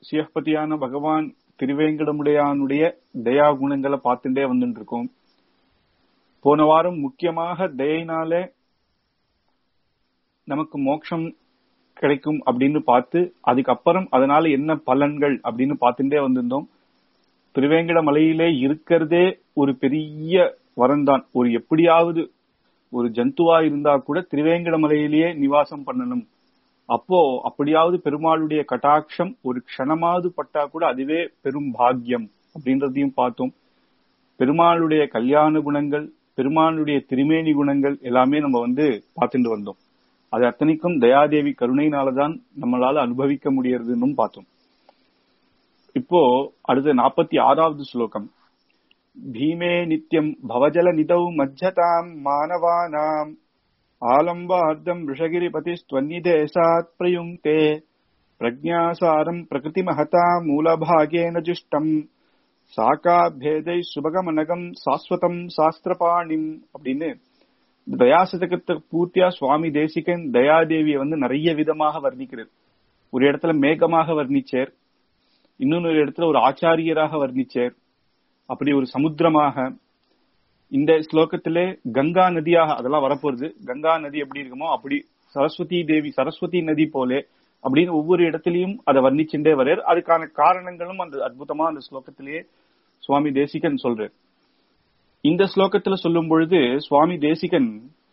சிவபதியான பகவான் திருவேங்கடமுடையானுடைய தயா குணங்களை பார்த்துட்டே வந்துட்டு இருக்கோம் போன வாரம் முக்கியமாக தயினாலே நமக்கு மோட்சம் கிடைக்கும் அப்படின்னு பார்த்து அதுக்கப்புறம் அதனால என்ன பலன்கள் அப்படின்னு பார்த்துட்டே வந்திருந்தோம் திருவேங்கட மலையிலே இருக்கிறதே ஒரு பெரிய வரம்தான் ஒரு எப்படியாவது ஒரு ஜந்துவா இருந்தா கூட திருவேங்கட மலையிலேயே நிவாசம் பண்ணணும் அப்போ அப்படியாவது பெருமாளுடைய கட்டாட்சம் ஒரு க்ஷணமாவது பட்டா கூட அதுவே பெரும் பாக்கியம் அப்படின்றதையும் பார்த்தோம் பெருமாளுடைய கல்யாண குணங்கள் பெருமாளுடைய திருமேனி குணங்கள் எல்லாமே நம்ம வந்து பார்த்துட்டு வந்தோம் அது அத்தனைக்கும் தயாதேவி கருணையினாலதான் நம்மளால அனுபவிக்க முடியறதுன்னு பார்த்தோம் இப்போ அடுத்த நாற்பத்தி ஆறாவது ஸ்லோகம் பீமே நித்யம் பவஜல நிதௌ மஜ்ஜதாம் மானவானாம் ஆலம்பார்த்தம் ரிஷகிரிபதிஸ்துவன்னிதேசாத் பிரயுங்க்தே பிரஜாசாரம் பிரகிருதி மகதா மூலபாகேன ஜுஷ்டம் சாக்காபேதை சுபகமனகம் சாஸ்வதம் சாஸ்திரபாணிம் அப்படின்னு தயாசதகத்தை பூர்த்தியா சுவாமி தேசிகன் தயாதேவியை வந்து நிறைய விதமாக வர்ணிக்கிறார் ஒரு இடத்துல மேகமாக வர்ணிச்சார் இன்னொரு இடத்துல ஒரு ஆச்சாரியராக வர்ணிச்சார் அப்படி ஒரு சமுத்திரமாக இந்த ஸ்லோகத்திலே கங்கா நதியாக அதெல்லாம் வரப்போறது கங்கா நதி எப்படி இருக்குமோ அப்படி சரஸ்வதி தேவி சரஸ்வதி நதி போலே அப்படின்னு ஒவ்வொரு இடத்துலயும் அதை வர்ணிச்சுட்டே வர்றார் அதுக்கான காரணங்களும் அந்த அற்புதமா அந்த ஸ்லோகத்திலேயே சுவாமி தேசிகன் சொல்றார் இந்த ஸ்லோகத்துல சொல்லும் பொழுது சுவாமி தேசிகன்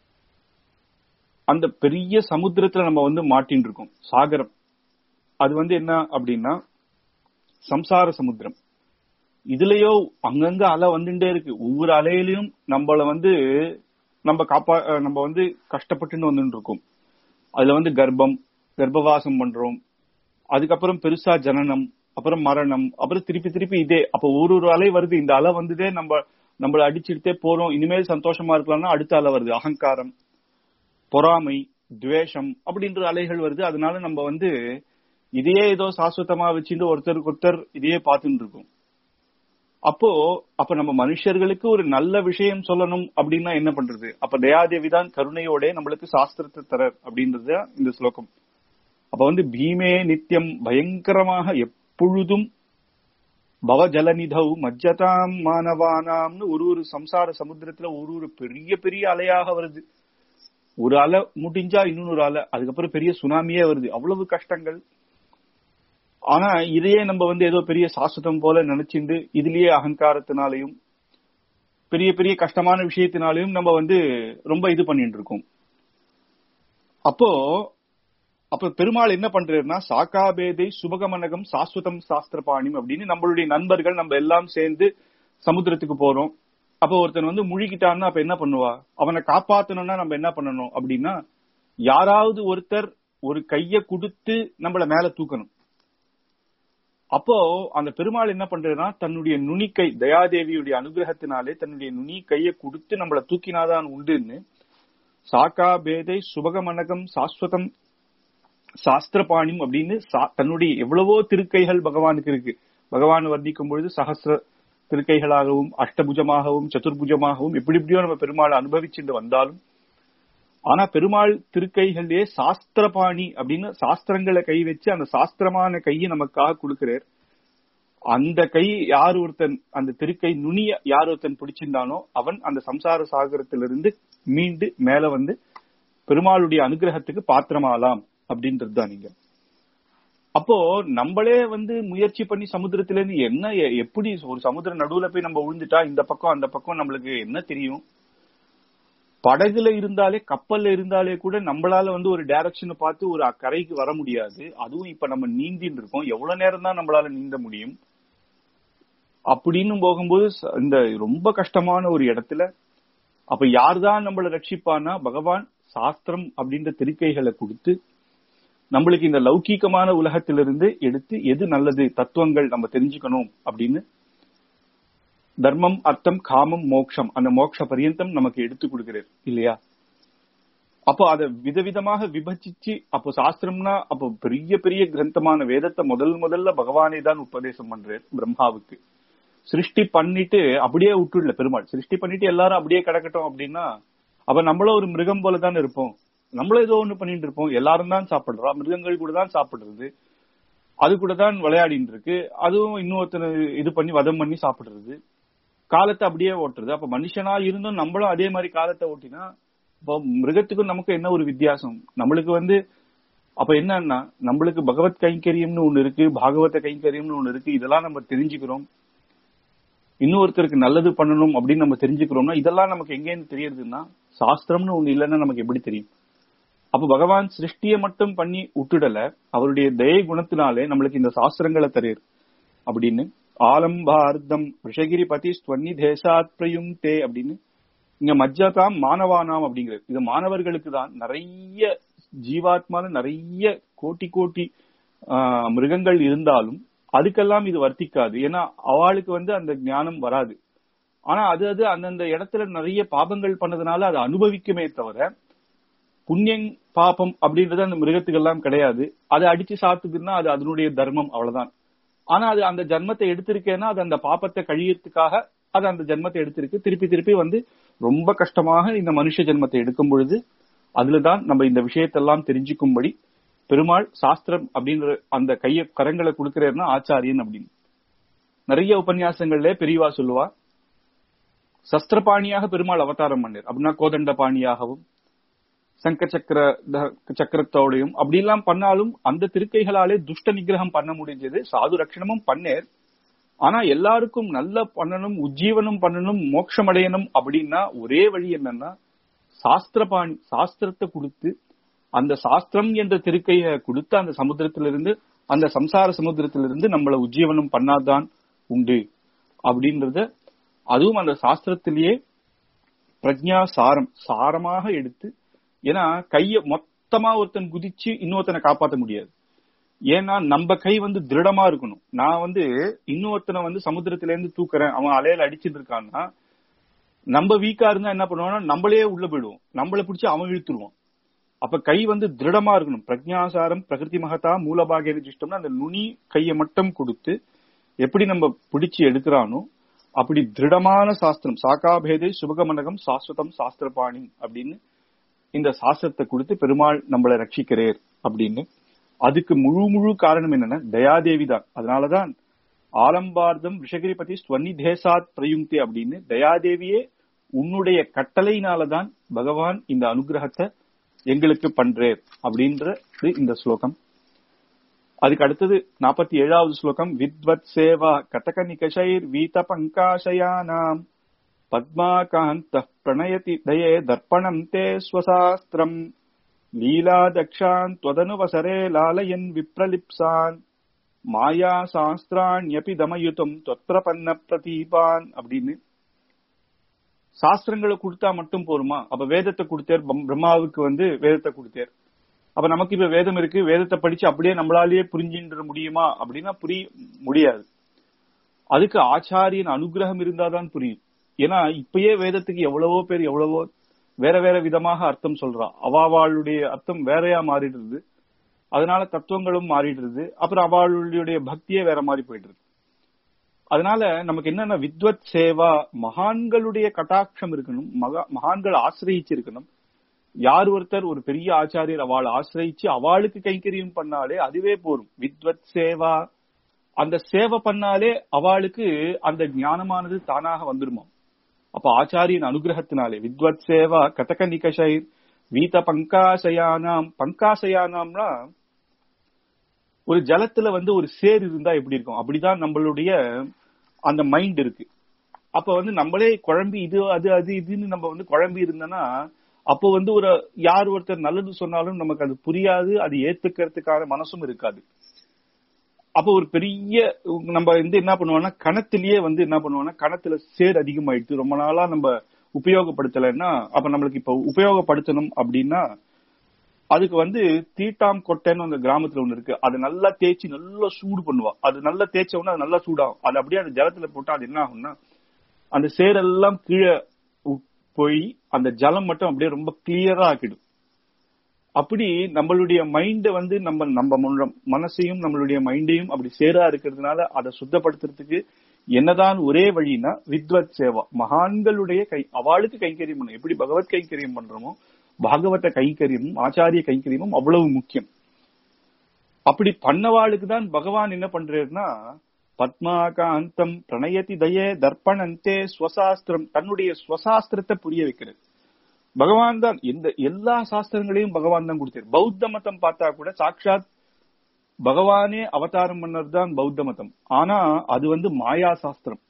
அந்த பெரிய சமுத்திரத்துல நம்ம வந்து மாட்டின்னு இருக்கோம் சாகரம் அது வந்து என்ன அப்படின்னா சம்சார சமுத்திரம் இதுலயோ அங்கங்க அலை வந்துட்டே இருக்கு ஒவ்வொரு அலையிலயும் நம்மள வந்து நம்ம காப்பா நம்ம வந்து கஷ்டப்பட்டுன்னு வந்துட்டு இருக்கோம் அதுல வந்து கர்ப்பம் கர்ப்பவாசம் பண்றோம் அதுக்கப்புறம் பெருசா ஜனனம் அப்புறம் மரணம் அப்புறம் திருப்பி திருப்பி இதே அப்ப ஒரு ஒரு அலை வருது இந்த அலை வந்ததே நம்ம நம்மள அடிச்சுட்டே போறோம் இனிமேல் சந்தோஷமா இருக்கலாம்னா அடுத்த அலை வருது அகங்காரம் பொறாமை துவேஷம் அப்படின்ற அலைகள் வருது அதனால நம்ம வந்து இதையே ஏதோ சாஸ்வதமா வச்சுட்டு ஒருத்தருக்கு ஒருத்தர் இதையே பார்த்துட்டு இருக்கோம் அப்போ அப்ப நம்ம மனுஷர்களுக்கு ஒரு நல்ல விஷயம் சொல்லணும் அப்படின்னா என்ன பண்றது அப்ப தயாதேவி தான் கருணையோட நம்மளுக்கு சாஸ்திரத்தை தரர் அப்படின்றது இந்த ஸ்லோகம் அப்ப வந்து பீமே நித்தியம் பயங்கரமாக எப்பொழுதும் பவ ஜலநிதௌ மஜ்ஜதாம் மானவானாம்னு ஒரு ஒரு சம்சார சமுத்திரத்துல ஒரு ஒரு பெரிய பெரிய அலையாக வருது ஒரு அலை முடிஞ்சா இன்னொரு அலை அதுக்கப்புறம் பெரிய சுனாமியே வருது அவ்வளவு கஷ்டங்கள் ஆனா இதையே நம்ம வந்து ஏதோ பெரிய சாஸ்வதம் போல நினைச்சுண்டு இதுலயே அகங்காரத்தினாலையும் பெரிய பெரிய கஷ்டமான விஷயத்தினாலையும் நம்ம வந்து ரொம்ப இது பண்ணிட்டு இருக்கோம் அப்போ அப்ப பெருமாள் என்ன பண்றாருன்னா சாக்காபேதை சுபகமனகம் சாஸ்வதம் சாஸ்திரபாணிம் அப்படின்னு நம்மளுடைய நண்பர்கள் நம்ம எல்லாம் சேர்ந்து சமுத்திரத்துக்கு போறோம் அப்ப ஒருத்தன் வந்து முழுகிட்டான்னா அப்ப என்ன பண்ணுவா அவனை காப்பாத்தணும்னா நம்ம என்ன பண்ணணும் அப்படின்னா யாராவது ஒருத்தர் ஒரு கைய கொடுத்து நம்மள மேல தூக்கணும் அப்போ அந்த பெருமாள் என்ன பண்றதுன்னா தன்னுடைய நுனிக்கை தயாதேவியுடைய அனுகிரகத்தினாலே தன்னுடைய நுனி கையை கொடுத்து நம்மள தூக்கினாதான் உண்டுன்னு சாக்கா பேதை சுபகமனகம் சாஸ்வதம் சாஸ்திரபாணிம் அப்படின்னு தன்னுடைய எவ்வளவோ திருக்கைகள் பகவானுக்கு இருக்கு பகவான் வர்ணிக்கும் பொழுது சகசிர திருக்கைகளாகவும் அஷ்டபுஜமாகவும் சதுர்புஜமாகவும் எப்படி எப்படியோ நம்ம பெருமாள் அனுபவிச்சுட்டு வந்தாலும் ஆனா பெருமாள் திருக்கைகளிலே சாஸ்திரபாணி அப்படின்னு சாஸ்திரங்களை கை வச்சு அந்த சாஸ்திரமான கையை நமக்காக கொடுக்கிறார் அந்த கை யார் ஒருத்தன் அந்த திருக்கை நுனிய யார் ஒருத்தன் பிடிச்சிருந்தானோ அவன் அந்த சம்சார சாகரத்திலிருந்து மீண்டு மேல வந்து பெருமாளுடைய அனுகிரகத்துக்கு பாத்திரமாலாம் அப்படின்றது தான் நீங்க அப்போ நம்மளே வந்து முயற்சி பண்ணி சமுத்திரத்துல இருந்து என்ன எப்படி ஒரு சமுத்திர நடுவுல போய் நம்ம விழுந்துட்டா இந்த பக்கம் அந்த பக்கம் நம்மளுக்கு என்ன தெரியும் படகுல இருந்தாலே கப்பல்ல இருந்தாலே கூட நம்மளால வந்து ஒரு டைரக்ஷனை பார்த்து ஒரு கரைக்கு வர முடியாது அதுவும் இப்ப நம்ம நீந்தின்னு இருக்கோம் எவ்வளவு நேரம் தான் நம்மளால நீந்த முடியும் அப்படின்னு போகும்போது இந்த ரொம்ப கஷ்டமான ஒரு இடத்துல அப்ப யார்தான் நம்மளை ரட்சிப்பானா பகவான் சாஸ்திரம் அப்படின்ற திருக்கைகளை கொடுத்து நம்மளுக்கு இந்த லௌகீகமான உலகத்திலிருந்து எடுத்து எது நல்லது தத்துவங்கள் நம்ம தெரிஞ்சுக்கணும் அப்படின்னு தர்மம் அர்த்தம் காமம் மோக்ஷம் அந்த மோக்ஷ பரியந்தம் நமக்கு எடுத்து கொடுக்கிறார் இல்லையா அப்போ அதை விதவிதமாக விபஜிச்சு அப்போ சாஸ்திரம்னா அப்போ பெரிய பெரிய கிரந்தமான வேதத்தை முதல் முதல்ல பகவானே தான் உபதேசம் பண்றார் பிரம்மாவுக்கு சிருஷ்டி பண்ணிட்டு அப்படியே விட்டுடல பெருமாள் சிருஷ்டி பண்ணிட்டு எல்லாரும் அப்படியே கிடக்கட்டும் அப்படின்னா அப்ப நம்மளும் ஒரு மிருகம் போல தான் இருப்போம் நம்மளும் ஏதோ ஒண்ணு பண்ணிட்டு இருப்போம் எல்லாரும் தான் சாப்பிடுறோம் மிருகங்கள் கூட தான் சாப்பிடுறது அது கூட தான் விளையாடிட்டு இருக்கு அதுவும் இன்னொருத்தனை இது பண்ணி வதம் பண்ணி சாப்பிடுறது காலத்தை அப்படியே ஓட்டுறது அப்ப மனுஷனா இருந்தும் நம்மளும் அதே மாதிரி காலத்தை ஓட்டினா இப்போ மிருகத்துக்கும் நமக்கு என்ன ஒரு வித்தியாசம் நம்மளுக்கு வந்து அப்ப என்னன்னா நம்மளுக்கு பகவத் கைங்கரியம்னு ஒண்ணு இருக்கு பாகவத கைங்கரியம்னு ஒண்ணு இருக்கு இதெல்லாம் நம்ம தெரிஞ்சுக்கிறோம் இன்னொருத்தருக்கு நல்லது பண்ணணும் அப்படின்னு நம்ம தெரிஞ்சுக்கிறோம்னா இதெல்லாம் நமக்கு எங்கேருந்து தெரியுதுன்னா சாஸ்திரம்னு ஒண்ணு இல்லைன்னா நமக்கு எப்படி தெரியும் அப்ப பகவான் சிருஷ்டியை மட்டும் பண்ணி விட்டுடல அவருடைய தய குணத்தினாலே நம்மளுக்கு இந்த சாஸ்திரங்களை தருது அப்படின்னு ஆலம்பார்த்தம் ரிஷகிரி பதி ஸ்வன்னி தேசாத் பிரயும் தே அப்படின்னு இங்க மஜ்ஜதாம் மானவானாம் அப்படிங்கிறது இது மாணவர்களுக்கு தான் நிறைய ஜீவாத்மான நிறைய கோட்டி கோட்டி ஆஹ், மிருகங்கள் இருந்தாலும் அதுக்கெல்லாம் இது வர்த்திக்காது ஏன்னா அவளுக்கு வந்து அந்த ஞானம் வராது ஆனா அது அது அந்தந்த இடத்துல நிறைய பாபங்கள் பண்ணதுனால அதை அனுபவிக்குமே தவிர புண்ணியம் பாபம் அப்படின்றது அந்த மிருகத்துக்கெல்லாம் கிடையாது அதை அடிச்சு சாப்பிட்டுதுன்னா அது அதனுடைய தர்மம் அவ்வளவுதான் ஆனா அது அந்த ஜன்மத்தை எடுத்திருக்கேன்னா அது அந்த பாப்பத்தை கழியறதுக்காக அது அந்த ஜென்மத்தை எடுத்திருக்கு திருப்பி திருப்பி வந்து ரொம்ப கஷ்டமாக இந்த மனுஷ ஜென்மத்தை எடுக்கும் பொழுது அதுலதான் நம்ம இந்த விஷயத்தெல்லாம் தெரிஞ்சுக்கும்படி பெருமாள் சாஸ்திரம் அப்படின்ற அந்த கைய கரங்களை கொடுக்கிறாருன்னா ஆச்சாரியன் அப்படின்னு நிறைய உபன்யாசங்கள்ல பெரியவா சொல்லுவா சஸ்திரபாணியாக பெருமாள் அவதாரம் பண்ணார் அப்படின்னா கோதண்ட பாணியாகவும் சங்க சக்கர த- சக்கரத்தோடையும் அப்படிலாம் பண்ணாலும் அந்த திருக்கைகளாலே துஷ்ட நிகிரகம் பண்ண முடிஞ்சது சாது ரட்சணமும் பண்ணேர் ஆனா எல்லாருக்கும் நல்ல பண்ணணும் உஜ்ஜீவனம் பண்ணணும் மோட்சம் அடையணும் அப்படின்னா ஒரே வழி என்னன்னா சாஸ்திரபாணி சாஸ்திரத்தை கொடுத்து அந்த சாஸ்திரம் என்ற திருக்கையை கொடுத்து அந்த சமுத்திரத்திலிருந்து அந்த சம்சார சமுத்திரத்திலிருந்து நம்மள உஜ்ஜீவனம் பண்ணாதான் உண்டு அப்படின்றத அதுவும் அந்த சாஸ்திரத்திலேயே பிரஜா சாரம் சாரமாக எடுத்து ஏன்னா கைய மொத்தமா ஒருத்தன் குதிச்சு இன்னொருத்தனை காப்பாத்த முடியாது ஏன்னா நம்ம கை வந்து திருடமா இருக்கணும் நான் வந்து இன்னொருத்தனை வந்து சமுத்திரத்துல இருந்து தூக்குறேன் அவன் அலையில அடிச்சிட்டு இருக்கான்னா நம்ம வீக்கா இருந்தா என்ன பண்ணுவோம்னா நம்மளே உள்ள போயிடுவோம் நம்மள பிடிச்சு அவன் இழுத்துருவான் அப்ப கை வந்து திருடமா இருக்கணும் பிரஜாசாரம் பிரகிருதி மகதா மூலபாகிய சிஷ்டம்னா அந்த நுனி கையை மட்டும் கொடுத்து எப்படி நம்ம பிடிச்சு எடுக்கிறானோ அப்படி திருடமான சாஸ்திரம் சாக்காபேதே சுபகமனகம் சாஸ்வதம் சாஸ்திரபாணி அப்படின்னு இந்த சாஸ்திரத்தை கொடுத்து பெருமாள் நம்மளை ரட்சிக்கிறேர் அப்படின்னு அதுக்கு முழு முழு காரணம் என்னன்னா தயாதேவி தான் அதனாலதான் ஆலம்பார்தம் ரிஷகிரிபதி ஸ்வன்னி தேசாத் பிரயுக்தி அப்படின்னு தயாதேவியே உன்னுடைய கட்டளையினாலதான் பகவான் இந்த அனுகிரகத்தை எங்களுக்கு பண்றேர் அப்படின்றது இந்த ஸ்லோகம் அதுக்கு அடுத்தது நாற்பத்தி ஏழாவது ஸ்லோகம் வித்வத் சேவா கதக நிகஷைர் வீத பங்காசயானாம் பத்மாகாந்த பிரணயதி தயே தர்ப்பணம் தே ஸ்வசாஸ்திரம் லீலா தக்ஷான் त्वदनुवसरे லாலயன் விப்ரலிப்சான் மாயா சாஸ்திராண்யபி தமயுதம் தொத்ரபன்ன பிரதீபான் அப்படின்னு சாஸ்திரங்களை கொடுத்தா மட்டும் போருமா அப்ப வேதத்தை கொடுத்தார் பம்- பிரம்மாவுக்கு வந்து வேதத்தை கொடுத்தார் அப்ப நமக்கு இப்ப வேதம் இருக்கு வேதத்தை படிச்சு அப்படியே நம்மளாலேயே புரிஞ்சின்ற முடியுமா அப்படின்னா புரிய முடியாது அதுக்கு ஆச்சாரியன் அனுகிரகம் இருந்தாதான் புரியும் ஏன்னா இப்பயே வேதத்துக்கு எவ்வளவோ பேர் எவ்வளவோ வேற வேற விதமாக அர்த்தம் சொல்றா அவாவாளுடைய அர்த்தம் வேறையா மாறிடுறது அதனால தத்துவங்களும் மாறிடுறது அப்புறம் அவளுடைய பக்தியே வேற மாதிரி போயிடுது அதனால நமக்கு என்னன்னா வித்வத் சேவா மகான்களுடைய கட்டாட்சம் இருக்கணும் மகா மகான்கள் ஆசிரியிச்சு இருக்கணும் யார் ஒருத்தர் ஒரு பெரிய ஆச்சாரியர் அவள் ஆசிரியிச்சு அவளுக்கு கைங்கரியம் பண்ணாலே அதுவே போரும் வித்வத் சேவா அந்த சேவை பண்ணாலே அவளுக்கு அந்த ஞானமானது தானாக வந்துருமா அப்ப ஆச்சாரியன் அனுகிரகத்தினாலே வித்வத் சேவா கதக நிகஷைர் வீத பங்காசயானாம் பங்காசயானாம்னா ஒரு ஜலத்துல வந்து ஒரு சேர் இருந்தா எப்படி இருக்கும் அப்படிதான் நம்மளுடைய அந்த மைண்ட் இருக்கு அப்ப வந்து நம்மளே குழம்பி இது அது அது இதுன்னு நம்ம வந்து குழம்பி இருந்தோம்னா அப்போ வந்து ஒரு யார் ஒருத்தர் நல்லது சொன்னாலும் நமக்கு அது புரியாது அது ஏத்துக்கிறதுக்கான மனசும் இருக்காது அப்ப ஒரு பெரிய நம்ம வந்து என்ன பண்ணுவோம்னா கணத்திலேயே வந்து என்ன பண்ணுவோம்னா கணத்துல சேர் அதிகமாயிடுச்சு ரொம்ப நாளா நம்ம உபயோகப்படுத்தலைன்னா அப்ப நம்மளுக்கு இப்ப உபயோகப்படுத்தணும் அப்படின்னா அதுக்கு வந்து தீட்டாம் கொட்டைன்னு அந்த கிராமத்துல ஒண்ணு இருக்கு அது நல்லா தேய்ச்சி நல்லா சூடு பண்ணுவா அது நல்லா தேய்ச்ச உடனே அது நல்லா சூடாகும் அது அப்படியே அந்த ஜலத்துல போட்டா அது என்ன ஆகும்னா அந்த சேரெல்லாம் கீழே உ- போய் அந்த ஜலம் மட்டும் அப்படியே ரொம்ப கிளியரா ஆக்கிடும் அப்படி நம்மளுடைய மைண்ட் வந்து நம்ம நம்ம முன்ன- மனசையும் நம்மளுடைய மைண்டையும் அப்படி சேரா இருக்கிறதுனால அதை சுத்தப்படுத்துறதுக்கு என்னதான் ஒரே வழினா வித்வத் சேவா மகான்களுடைய கை அவளுக்கு கைங்கரியம் பண்ணணும் எப்படி பகவத் கைங்கரியம் பண்றோமோ பாகவத கைங்கரியமும் ஆச்சாரிய கைங்கரியமும் அவ்வளவு முக்கியம் அப்படி பண்ணவாளுக்கு தான் பகவான் என்ன பண்றாருன்னா பத்மாகாந்தம் பிரணயதி தயே தர்ப்பணந்தே ஸ்வசாஸ்திரம் தன்னுடைய ஸ்வசாஸ்திரத்தை புரிய வைக்கிறது பகவான் தான் எந்த எல்லா சாஸ்திரங்களையும் பகவான் தான் கொடுத்தாரு பௌத்த மதம் பார்த்தா கூட சாட்சாத் பகவானே அவதாரம் பண்ணது தான் பௌத்த மதம் ஆனா அது வந்து மாயா சாஸ்திரம்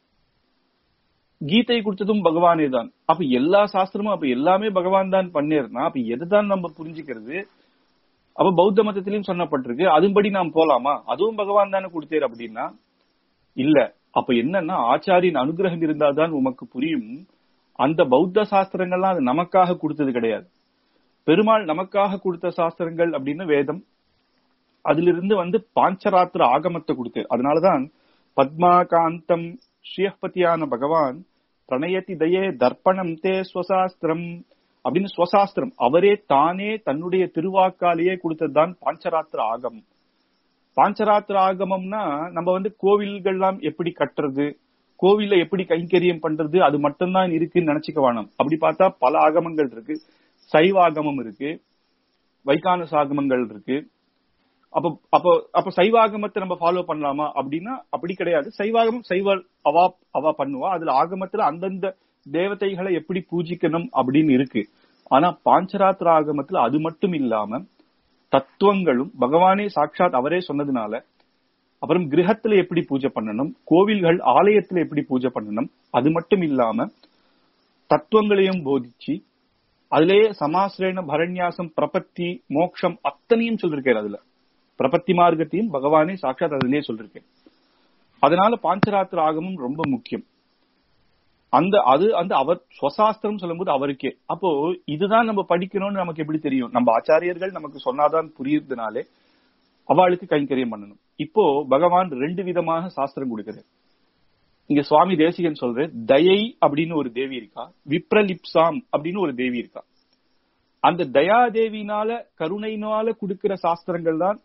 கீதை கொடுத்ததும் பகவானே தான் அப்ப எல்லா சாஸ்திரமும் அப்ப எல்லாமே பகவான் தான் பண்ணேர்னா அப்ப எதுதான் நம்ம புரிஞ்சுக்கிறது அப்ப பௌத்த மதத்திலையும் சொன்னப்பட்டிருக்கு அதுபடி நாம் போலாமா அதுவும் பகவான் தானே கொடுத்தாரு அப்படின்னா இல்ல அப்ப என்னன்னா ஆச்சாரியின் அனுகிரகம் இருந்தாதான் உமக்கு புரியும் அந்த பௌத்த சாஸ்திரங்கள்லாம் அது நமக்காக கொடுத்தது கிடையாது பெருமாள் நமக்காக கொடுத்த சாஸ்திரங்கள் அப்படின்னு வேதம் அதிலிருந்து வந்து பாஞ்சராத்திர ஆகமத்தை கொடுத்தாரு அதனாலதான் பத்மாகாந்தம் ஸ்ரீஹபதியான பகவான் பிரணயத்தி தயே தர்ப்பணம் தே ஸ்வசாஸ்திரம் அப்படின்னு ஸ்வசாஸ்திரம் அவரே தானே தன்னுடைய திருவாக்காலேயே கொடுத்ததுதான் பாஞ்சராத்திர ஆகமம் பாஞ்சராத்திர ஆகமம்னா நம்ம வந்து கோவில்கள்லாம் எப்படி கட்டுறது கோவில்ல எப்படி கைங்கரியம் பண்றது அது மட்டும்தான் இருக்குன்னு நினைச்சுக்க வேணாம் அப்படி பார்த்தா பல ஆகமங்கள் இருக்கு சைவ ஆகமம் இருக்கு வைகானச ஆகமங்கள் இருக்கு அப்ப அப்ப அப்ப சைவாகமத்தை நம்ம ஃபாலோ பண்ணலாமா அப்படின்னா அப்படி கிடையாது சைவாகமம் சைவ அவா அவா பண்ணுவா அதுல ஆகமத்துல அந்தந்த தேவதைகளை எப்படி பூஜிக்கணும் அப்படின்னு இருக்கு ஆனா பாஞ்சராத்திர ஆகமத்துல அது மட்டும் இல்லாம தத்துவங்களும் பகவானே சாட்சாத் அவரே சொன்னதுனால அப்புறம் கிரகத்துல எப்படி பூஜை பண்ணணும் கோவில்கள் ஆலயத்துல எப்படி பூஜை பண்ணணும் அது மட்டும் இல்லாம தத்துவங்களையும் போதிச்சு அதுலயே சமாசிரேன பரண்யாசம் பிரபத்தி மோக்ஷம் அத்தனையும் சொல்லிருக்காரு அதுல பிரபத்தி மார்க்கத்தையும் பகவானே சாட்சாத் அதிலே சொல்லிருக்கேன் அதனால பாஞ்சராத்திர ஆகமும் ரொம்ப முக்கியம் அந்த அது அந்த அவர் ஸ்வசாஸ்திரம் சொல்லும்போது அவருக்கே அப்போ இதுதான் நம்ம படிக்கணும்னு நமக்கு எப்படி தெரியும் நம்ம ஆச்சாரியர்கள் நமக்கு சொன்னாதான் புரியுறதுனாலே அவளுக்கு கைங்கரியம் பண்ணணும் இப்போ பகவான் ரெண்டு விதமாக சாஸ்திரம் கொடுக்கிறார் இங்க சுவாமி தேசிகன் சொல்ற தயை அப்படின்னு ஒரு தேவி இருக்கா விப்ரலிப்சாம் அப்படின்னு ஒரு தேவி இருக்கா அந்த தயா தேவினால கருணையினால கொடுக்கிற சாஸ்திரங்கள் தான்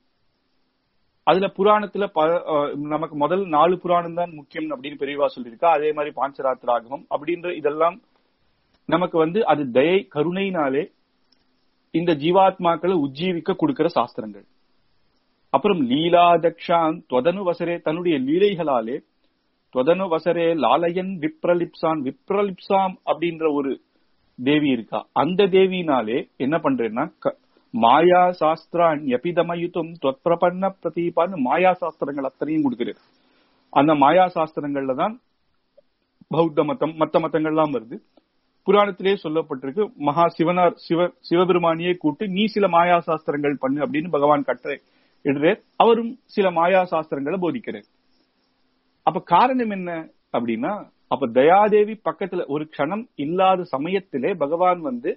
அதுல புராணத்துல நமக்கு முதல் நாலு புராணம் தான் முக்கியம் அப்படின்னு பெரியவா சொல்லியிருக்கா அதே மாதிரி பாஞ்சராத்திராகமம் அப்படின்ற இதெல்லாம் நமக்கு வந்து அது தயை கருணையினாலே இந்த ஜீவாத்மாக்களை உஜ்ஜீவிக்க கொடுக்கிற சாஸ்திரங்கள் அப்புறம் லீலா தக்ஷான் தொதனு வசரே தன்னுடைய லீலைகளாலே தொதனு வசரே லாலயன் விப்ரலிப்சான் விப்ரலிப்சாம் அப்படின்ற ஒரு தேவி இருக்கா அந்த தேவினாலே என்ன பண்றேன்னா மாயா சாஸ்திரான் எபிதமயுத்தும் தொத்பிரபன்ன பிரதீபான்னு மாயா சாஸ்திரங்கள் அத்தனையும் கொடுக்கிறார் அந்த மாயா சாஸ்திரங்கள்ல தான் பௌத்த மதம் மத்த மதங்கள்லாம் வருது புராணத்திலே சொல்லப்பட்டிருக்கு மகா சிவனார் சிவ சிவபெருமானியே கூட்டு நீ சில மாயா சாஸ்திரங்கள் பண்ணு அப்படின்னு பகவான் கட்டளை இடுறார் அவரும் சில மாயா சாஸ்திரங்களை போதிக்கிறார் அப்ப காரணம் என்ன அப்படின்னா அப்ப தயாதேவி பக்கத்துல ஒரு க்ஷணம் இல்லாத சமயத்திலே பகவான் வந்து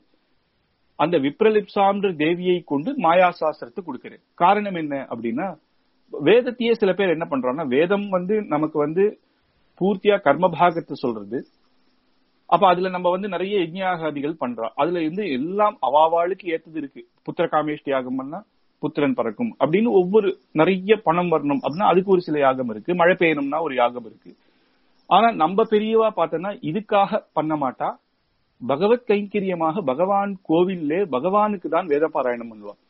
அந்த விப்ரலிப்சான்ற தேவியை கொண்டு மாயா சாஸ்திரத்தை கொடுக்கிறார் காரணம் என்ன அப்படின்னா வேதத்தையே சில பேர் என்ன பண்றாங்கன்னா வேதம் வந்து நமக்கு வந்து பூர்த்தியா கர்மபாகத்தை சொல்றது அப்ப அதுல நம்ம வந்து நிறைய யஜ்ஞாகாதிகள் பண்றோம் அதுல இருந்து எல்லாம் அவாவாளுக்கு ஏத்தது இருக்கு புத்திர காமேஷ்டி யாகம் பண்ணா புத்திரன் பறக்கும் அப்படின்னு ஒவ்வொரு நிறைய பணம் வரணும் அப்படின்னா அதுக்கு ஒரு சில யாகம் இருக்கு மழை பெய்யணும்னா ஒரு யாகம் இருக்கு ஆனா நம்ம பெரியவா பார்த்தோம்னா இதுக்காக பண்ண மாட்டா பகவத் கைங்கரியமாக பகவான் கோவில்லே பகவானுக்கு தான் வேத பாராயணம் பண்ணுவார்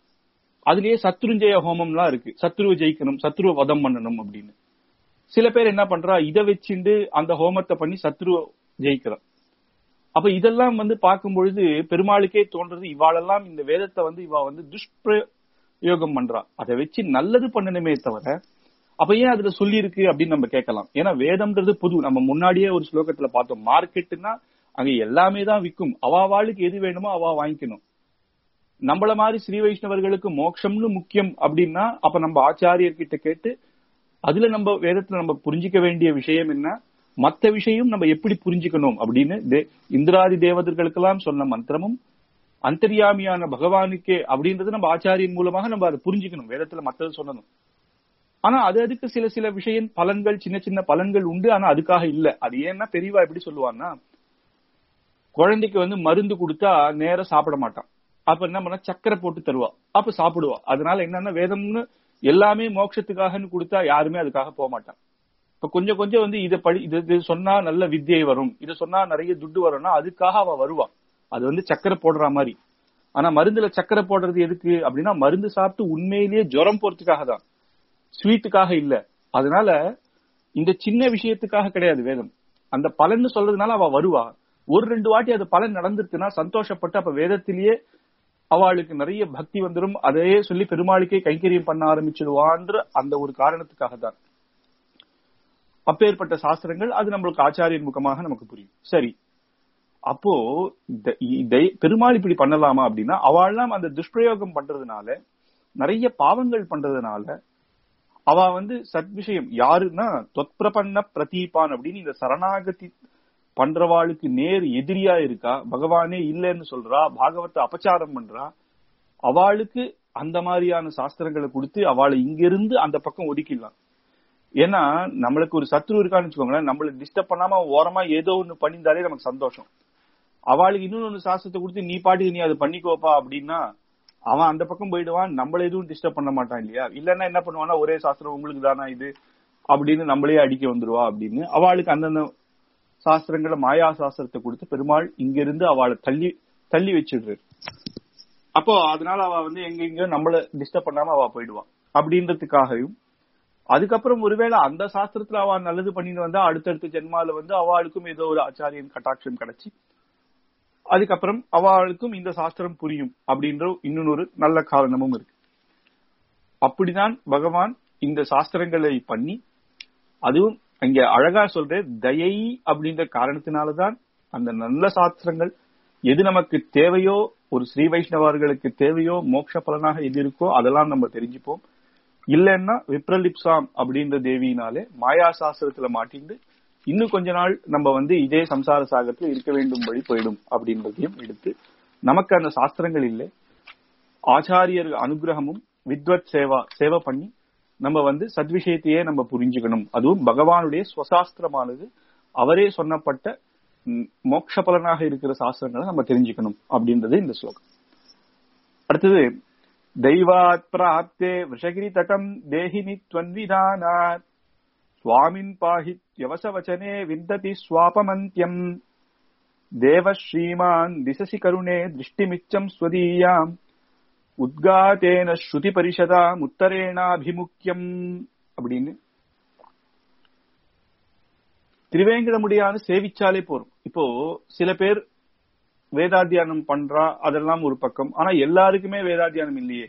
அதுலயே சத்ருஞ்சய ஹோமம்லாம் இருக்கு சத்ருவை ஜெயிக்கணும் சத்ருவ வதம் பண்ணணும் அப்படின்னு சில பேர் என்ன பண்றா இதை வச்சுண்டு அந்த ஹோமத்தை பண்ணி சத்ருவ ஜெயிக்கிறான் அப்ப இதெல்லாம் வந்து பார்க்கும் பொழுது பெருமாளுக்கே தோன்றது இவாளெல்லாம் இந்த வேதத்தை வந்து இவா வந்து துஷ்பிரயோகம் பண்றா அதை வச்சு நல்லது பண்ணணுமே தவிர அப்ப ஏன் அதுல சொல்லி இருக்கு அப்படின்னு நம்ம கேட்கலாம் ஏன்னா வேதம்ன்றது புது நம்ம முன்னாடியே ஒரு ஸ்லோகத்துல பார்த்தோம் மார்க்கெட்டுனா அங்க எல்லாமே தான் விற்கும் அவாவாளுக்கு எது வேணுமோ அவா வாங்கிக்கணும் நம்மள மாதிரி ஸ்ரீ வைஷ்ணவர்களுக்கு மோட்சம்னு முக்கியம் அப்படின்னா அப்ப நம்ம ஆச்சாரியர்கிட்ட கேட்டு அதுல நம்ம வேதத்துல நம்ம புரிஞ்சிக்க வேண்டிய விஷயம் என்ன மத்த விஷயம் நம்ம எப்படி புரிஞ்சுக்கணும் அப்படின்னு இந்திராதி தேவதர்களுக்கெல்லாம் சொன்ன மந்திரமும் அந்தரியாமியான பகவானுக்கே அப்படின்றது நம்ம ஆச்சாரியின் மூலமாக நம்ம அதை புரிஞ்சுக்கணும் வேதத்துல மத்தது சொல்லணும் ஆனா அது அதுக்கு சில சில விஷயம் பலன்கள் சின்ன சின்ன பலன்கள் உண்டு ஆனா அதுக்காக இல்ல அது ஏன்னா பெரியவா எப்படி சொல்லுவான்னா குழந்தைக்கு வந்து மருந்து கொடுத்தா நேரம் சாப்பிட மாட்டான் அப்ப என்ன பண்ண சக்கரை போட்டு தருவா அப்ப சாப்பிடுவா அதனால என்னன்னா வேதம்னு எல்லாமே மோட்சத்துக்காகன்னு கொடுத்தா யாருமே அதுக்காக போக மாட்டான் இப்ப கொஞ்சம் கொஞ்சம் வந்து இதை படி இது சொன்னா நல்ல வித்தியை வரும் இதை சொன்னா நிறைய துட்டு வரும்னா அதுக்காக அவ வருவா அது வந்து சக்கரை போடுற மாதிரி ஆனா மருந்துல சக்கரை போடுறது எதுக்கு அப்படின்னா மருந்து சாப்பிட்டு உண்மையிலேயே ஜுரம் போறதுக்காக தான் ஸ்வீட்டுக்காக இல்ல அதனால இந்த சின்ன விஷயத்துக்காக கிடையாது வேதம் அந்த பலன்னு சொல்றதுனால அவ வருவா ஒரு ரெண்டு வாட்டி அது பலன் நடந்துருச்சுன்னா சந்தோஷப்பட்டு அப்ப வேதத்திலேயே அவளுக்கு நிறைய பக்தி வந்துடும் அதையே சொல்லி பெருமாளுக்கே கைங்கரியம் பண்ண ஆரம்பிச்சிடுவான்ற அந்த ஒரு காரணத்துக்காக தான் அப்பேற்பட்ட சாஸ்திரங்கள் அது நம்மளுக்கு ஆச்சாரியன் முகமாக நமக்கு புரியும் சரி அப்போ த- இதை- பெருமாள் இப்படி பண்ணலாமா அப்படின்னா அவள்லாம் அந்த துஷ்பிரயோகம் பண்றதுனால நிறைய பாவங்கள் பண்றதுனால அவ வந்து சத்விஷயம் யாருன்னா தொத்பிரபன்ன பிரதீபான் அப்படின்னு இந்த சரணாகதி பண்றவாளுக்கு நேர் எதிரியா இருக்கா பகவானே இல்லைன்னு சொல்றா பாகவத்தை அபச்சாரம் பண்றா அவளுக்கு அந்த மாதிரியான சாஸ்திரங்களை கொடுத்து அவளை இங்கிருந்து அந்த பக்கம் ஒதுக்கிடலாம் ஏன்னா நம்மளுக்கு ஒரு சத்ரு இருக்கான்னு வச்சுக்கோங்களேன் நம்மள டிஸ்டர்ப் பண்ணாம அவன் ஓரமா ஏதோ ஒண்ணு பண்ணியிருந்தாலே நமக்கு சந்தோஷம் அவளுக்கு இன்னொன்னு சாஸ்திரத்தை கொடுத்து நீ பாட்டுக்கு நீ அதை பண்ணிக்கோப்பா அப்படின்னா அவன் அந்த பக்கம் போயிடுவான் நம்மள எதுவும் டிஸ்டர்ப் பண்ண மாட்டான் இல்லையா இல்லன்னா என்ன பண்ணுவான்னா ஒரே சாஸ்திரம் உங்களுக்கு தானா இது அப்படின்னு நம்மளே அடிக்க வந்துருவா அப்படின்னு அவளுக்கு அந்தந்த சாஸ்திரங்களை மாயா சாஸ்திரத்தை கொடுத்து பெருமாள் இங்கிருந்து அவளை தள்ளி தள்ளி வச்சிடுறாரு அப்போ அதனால அவ வந்து எங்க எங்கயோ நம்மள டிஸ்டர்ப் பண்ணாம அவ போயிடுவா அப்படின்றதுக்காகவும் அதுக்கப்புறம் ஒருவேளை அந்த சாஸ்திரத்துல அவ நல்லது பண்ணிட்டு வந்தா அடுத்தடுத்த ஜென்மால வந்து அவளுக்கும் ஏதோ ஒரு ஆச்சாரியன் கட்டாட்சம் கிடைச்சி அதுக்கப்புறம் அவளுக்கும் இந்த சாஸ்திரம் புரியும் அப்படின்ற இன்னொரு நல்ல காரணமும் இருக்கு அப்படிதான் பகவான் இந்த சாஸ்திரங்களை பண்ணி அதுவும் இங்க அழகா சொல்ற தயை அப்படின்ற காரணத்தினாலதான் அந்த நல்ல சாஸ்திரங்கள் எது நமக்கு தேவையோ ஒரு ஸ்ரீ வைஷ்ணவர்களுக்கு தேவையோ மோட்ச பலனாக எது இருக்கோ அதெல்லாம் நம்ம தெரிஞ்சுப்போம் இல்லைன்னா விப்ரலிப்சாம் அப்படின்ற தேவியினாலே மாயா சாஸ்திரத்துல மாட்டிண்டு இன்னும் கொஞ்ச நாள் நம்ம வந்து இதே சம்சார சாகரத்துல இருக்க வேண்டும் வழி போயிடும் அப்படின்றதையும் எடுத்து நமக்கு அந்த சாஸ்திரங்கள் இல்லை ஆச்சாரியர் அனுகிரகமும் வித்வத் சேவா சேவை பண்ணி நம்ம வந்து சத்விஷயத்தையே நம்ம புரிஞ்சுக்கணும் அதுவும் பகவானுடைய ஸ்வசாஸ்திரமானது அவரே சொன்னப்பட்ட ம், மோட்ச பலனாக இருக்கிற சாஸ்திரங்களை நம்ம தெரிஞ்சுக்கணும் அப்படின்றது இந்த ஸ்லோகம் அடுத்தது தெய்வாத் பிராப்தே விஷகிரி தடம் தேஹினி துவன்விதானாத் சுவாமின் பாஹி யவசவச்சனே விந்ததி ஸ்வாபமந்தியம் தேவ ஸ்ரீமான் திசசி கருணே திருஷ்டிமிச்சம் ஸ்வதீயாம் உத்காத்தேன ஸ்ருதி பரிஷதா முத்தரேணாபிமுக்கியம் அப்படின்னு திருவேங்கடமுடியான்னு சேவிச்சாலே போறோம் இப்போ சில பேர் வேதாத்தியானம் பண்றா அதெல்லாம் ஒரு பக்கம் ஆனா எல்லாருக்குமே வேதாத்தியானம் இல்லையே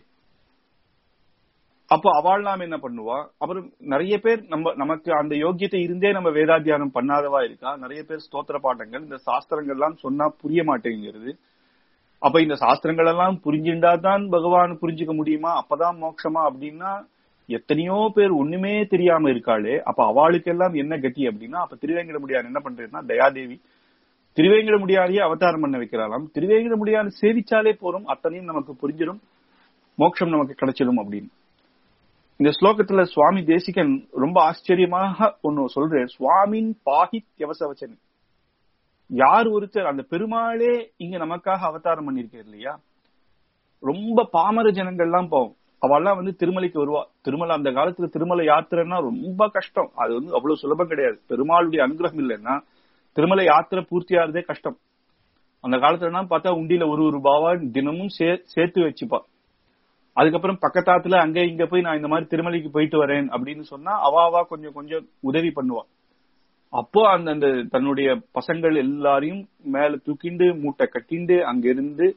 அப்போ அவள்லாம் என்ன பண்ணுவா அப்புறம் நிறைய பேர் நம்ம நமக்கு அந்த யோக்கியத்தை இருந்தே நம்ம வேதாத்தியானம் பண்ணாதவா இருக்கா நிறைய பேர் ஸ்தோத்திர பாட்டங்கள் இந்த சாஸ்திரங்கள் எல்லாம் சொன்னா புரிய மாட்டேங்கிறது அப்ப இந்த சாஸ்திரங்கள் எல்லாம் புரிஞ்சுண்டா தான் பகவான் புரிஞ்சுக்க முடியுமா அப்பதான் மோட்சமா அப்படின்னா எத்தனையோ பேர் ஒண்ணுமே தெரியாம இருக்காளே அப்ப அவளுக்கெல்லாம் என்ன கதி அப்படின்னா அப்ப திருவேங்கட முடியாது என்ன பண்றதுன்னா தயாதேவி திருவேங்கட முடியாதையே அவதாரம் பண்ண வைக்கிறாளாம் திருவேங்கட முடியாது சேவிச்சாலே போறோம் அத்தனையும் நமக்கு புரிஞ்சிடும் மோட்சம் நமக்கு கிடைச்சிடும் அப்படின்னு இந்த ஸ்லோகத்துல சுவாமி தேசிகன் ரொம்ப ஆச்சரியமாக ஒன்னு சொல்ற சுவாமின் பாகி தியவசவச்சன் யார் ஒருத்தர் அந்த பெருமாளே இங்க நமக்காக அவதாரம் பண்ணிருக்காரு இல்லையா ரொம்ப பாமர ஜனங்கள்லாம் போவோம் அவெல்லாம் வந்து திருமலைக்கு வருவா திருமலை அந்த காலத்துல திருமலை யாத்திரைன்னா ரொம்ப கஷ்டம் அது வந்து அவ்வளவு சுலபம் கிடையாது பெருமாளுடைய அனுகிரகம் இல்லைன்னா திருமலை யாத்திரை பூர்த்தி ஆறதே கஷ்டம் அந்த காலத்துல பார்த்தா உண்டியில ஒரு ஒரு ரூபாவா தினமும் சே- சேர்த்து வச்சுப்பா அதுக்கப்புறம் பக்கத்தாத்துல அங்க இங்க போய் நான் இந்த மாதிரி திருமலைக்கு போயிட்டு வரேன் அப்படின்னு சொன்னா அவா அவா கொஞ்சம் கொஞ்சம் உதவி பண்ணுவா அப்போ அந்த அந்த தன்னுடைய பசங்கள் எல்லாரையும் மேல தூக்கிண்டு மூட்டை கட்டிண்டு அங்க இருந்து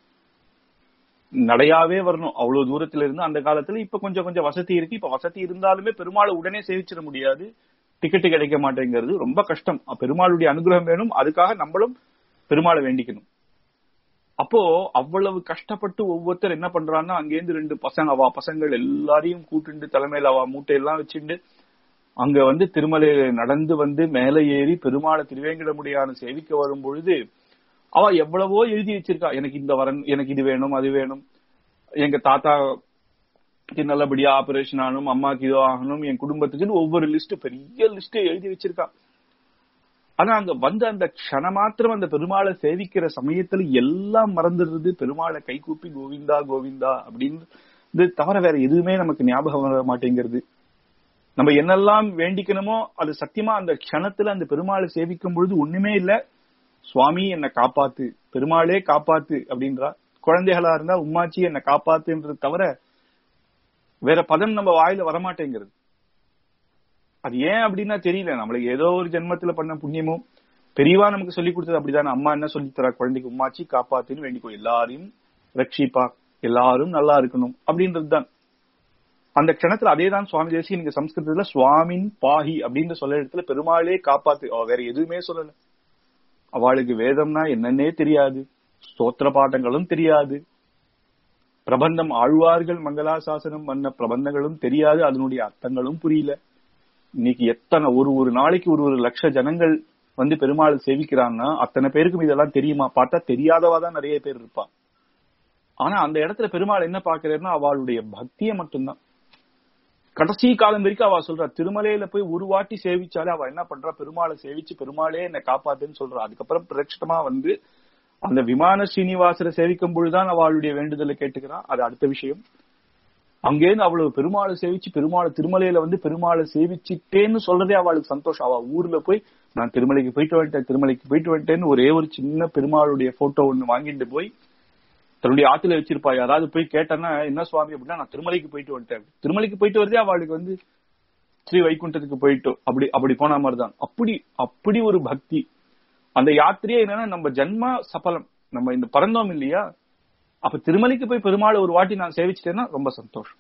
நடையாவே வரணும் அவ்வளவு தூரத்துல இருந்து அந்த காலத்துல இப்ப கொஞ்சம் கொஞ்சம் வசதி இருக்கு இப்ப வசதி இருந்தாலுமே பெருமாளை உடனே சேவிச்சிட முடியாது டிக்கெட் கிடைக்க மாட்டேங்கிறது ரொம்ப கஷ்டம் பெருமாளுடைய அனுகிரகம் வேணும் அதுக்காக நம்மளும் பெருமாளை வேண்டிக்கணும் அப்போ அவ்வளவு கஷ்டப்பட்டு ஒவ்வொருத்தர் என்ன பண்றான்னா அங்கேருந்து ரெண்டு பசங்க அவ பசங்கள் எல்லாரையும் கூட்டுண்டு தலைமையில அவ மூட்டையெல்லாம் வச்சுண்டு அங்க வந்து திருமலையில நடந்து வந்து மேல ஏறி பெருமாளை திருவேங்கடமுடியான சேவிக்க வரும் பொழுது அவ எவ்வளவோ எழுதி வச்சிருக்கா எனக்கு இந்த வரன் எனக்கு இது வேணும் அது வேணும் எங்க தாத்தாக்கு நல்லபடியா ஆபரேஷன் ஆகணும் அம்மாக்கு இதோ ஆகணும் என் குடும்பத்துக்குன்னு ஒவ்வொரு லிஸ்ட் பெரிய லிஸ்ட் எழுதி வச்சிருக்கா ஆனா அங்க வந்து அந்த க்ஷண மாத்திரம் அந்த பெருமாளை சேவிக்கிற சமயத்துல எல்லாம் மறந்துடுறது பெருமாளை கைகூப்பி கோவிந்தா கோவிந்தா அப்படின்னு இது தவிர வேற எதுவுமே நமக்கு ஞாபகம் வர மாட்டேங்கிறது நம்ம என்னெல்லாம் வேண்டிக்கணுமோ அது சத்தியமா அந்த க்ஷணத்துல அந்த பெருமாளை சேவிக்கும் பொழுது ஒண்ணுமே இல்ல சுவாமி என்னை காப்பாத்து பெருமாளே காப்பாத்து அப்படின்றா குழந்தைகளா இருந்தா உம்மாச்சி என்னை காப்பாத்துன்றது தவிர வேற பதம் நம்ம வாயில வரமாட்டேங்கிறது அது ஏன் அப்படின்னா தெரியல நம்மளுக்கு ஏதோ ஒரு ஜென்மத்துல பண்ண புண்ணியமும் பெரியவா நமக்கு சொல்லி கொடுத்தது அப்படிதானே அம்மா என்ன சொல்லி தரா குழந்தைக்கு உம்மாச்சி காப்பாத்துன்னு வேண்டிக்கோ எல்லாரையும் ரட்சிப்பா எல்லாரும் நல்லா இருக்கணும் அப்படின்றதுதான் அந்த க்ஷணத்துல அதே தான் சுவாமி தேசி நீங்க சம்ஸ்கிருதத்துல சுவாமின் பாஹி அப்படின்ற சொல்ல இடத்துல பெருமாளே காப்பாத்து அவ வேற எதுவுமே சொல்லல அவளுக்கு வேதம்னா என்னன்னே தெரியாது ஸ்தோத்திர பாட்டங்களும் தெரியாது பிரபந்தம் ஆழ்வார்கள் மங்களாசாசனம் பண்ண பிரபந்தங்களும் தெரியாது அதனுடைய அர்த்தங்களும் புரியல இன்னைக்கு எத்தனை ஒரு ஒரு நாளைக்கு ஒரு ஒரு லட்ச ஜனங்கள் வந்து பெருமாள் சேவிக்கிறான்னா அத்தனை பேருக்கும் இதெல்லாம் தெரியுமா பார்த்தா தெரியாதவா தான் நிறைய பேர் இருப்பா ஆனா அந்த இடத்துல பெருமாள் என்ன பாக்குறாருன்னா அவளுடைய பக்தியை மட்டும்தான் கடைசி காலம் வரைக்கும் அவ சொல்றா திருமலையில போய் ஒரு வாட்டி சேவிச்சாலே அவ என்ன பண்றா பெருமாளை சேவிச்சு பெருமாளே என்னை காப்பாத்துன்னு சொல்றா அதுக்கப்புறம் பிரட்சணமா வந்து அந்த விமான ஸ்ரீனிவாசரை சேவிக்கும் பொழுதுதான் அவளுடைய வேண்டுதலை கேட்டுக்கிறா அது அடுத்த விஷயம் அங்கேருந்து அவ்வளவு பெருமாளை சேவிச்சு பெருமாளை திருமலையில வந்து பெருமாளை சேவிச்சுட்டேன்னு சொல்றதே அவளுக்கு சந்தோஷம் அவ ஊர்ல போய் நான் திருமலைக்கு போயிட்டு வந்துட்டேன் திருமலைக்கு போயிட்டு வந்துட்டேன்னு ஒரே ஒரு சின்ன பெருமாளுடைய போட்டோ ஒண்ணு வாங்கிட்டு போய் தன்னுடைய ஆத்துல வச்சிருப்பா யாராவது போய் கேட்டேன்னா என்ன சுவாமி அப்படின்னா நான் திருமலைக்கு போயிட்டு வந்துட்டேன் திருமலைக்கு போயிட்டு வரதே அவளுக்கு வந்து ஸ்ரீ வைகுண்டத்துக்கு போயிட்டோம் அப்படி அப்படி போன மாதிரிதான் அப்படி அப்படி ஒரு பக்தி அந்த யாத்திரையே என்னன்னா நம்ம ஜன்மா சபலம் நம்ம இந்த பறந்தோம் இல்லையா அப்ப திருமலைக்கு போய் பெருமாள் ஒரு வாட்டி நான் சேவிச்சிட்டேன்னா ரொம்ப சந்தோஷம்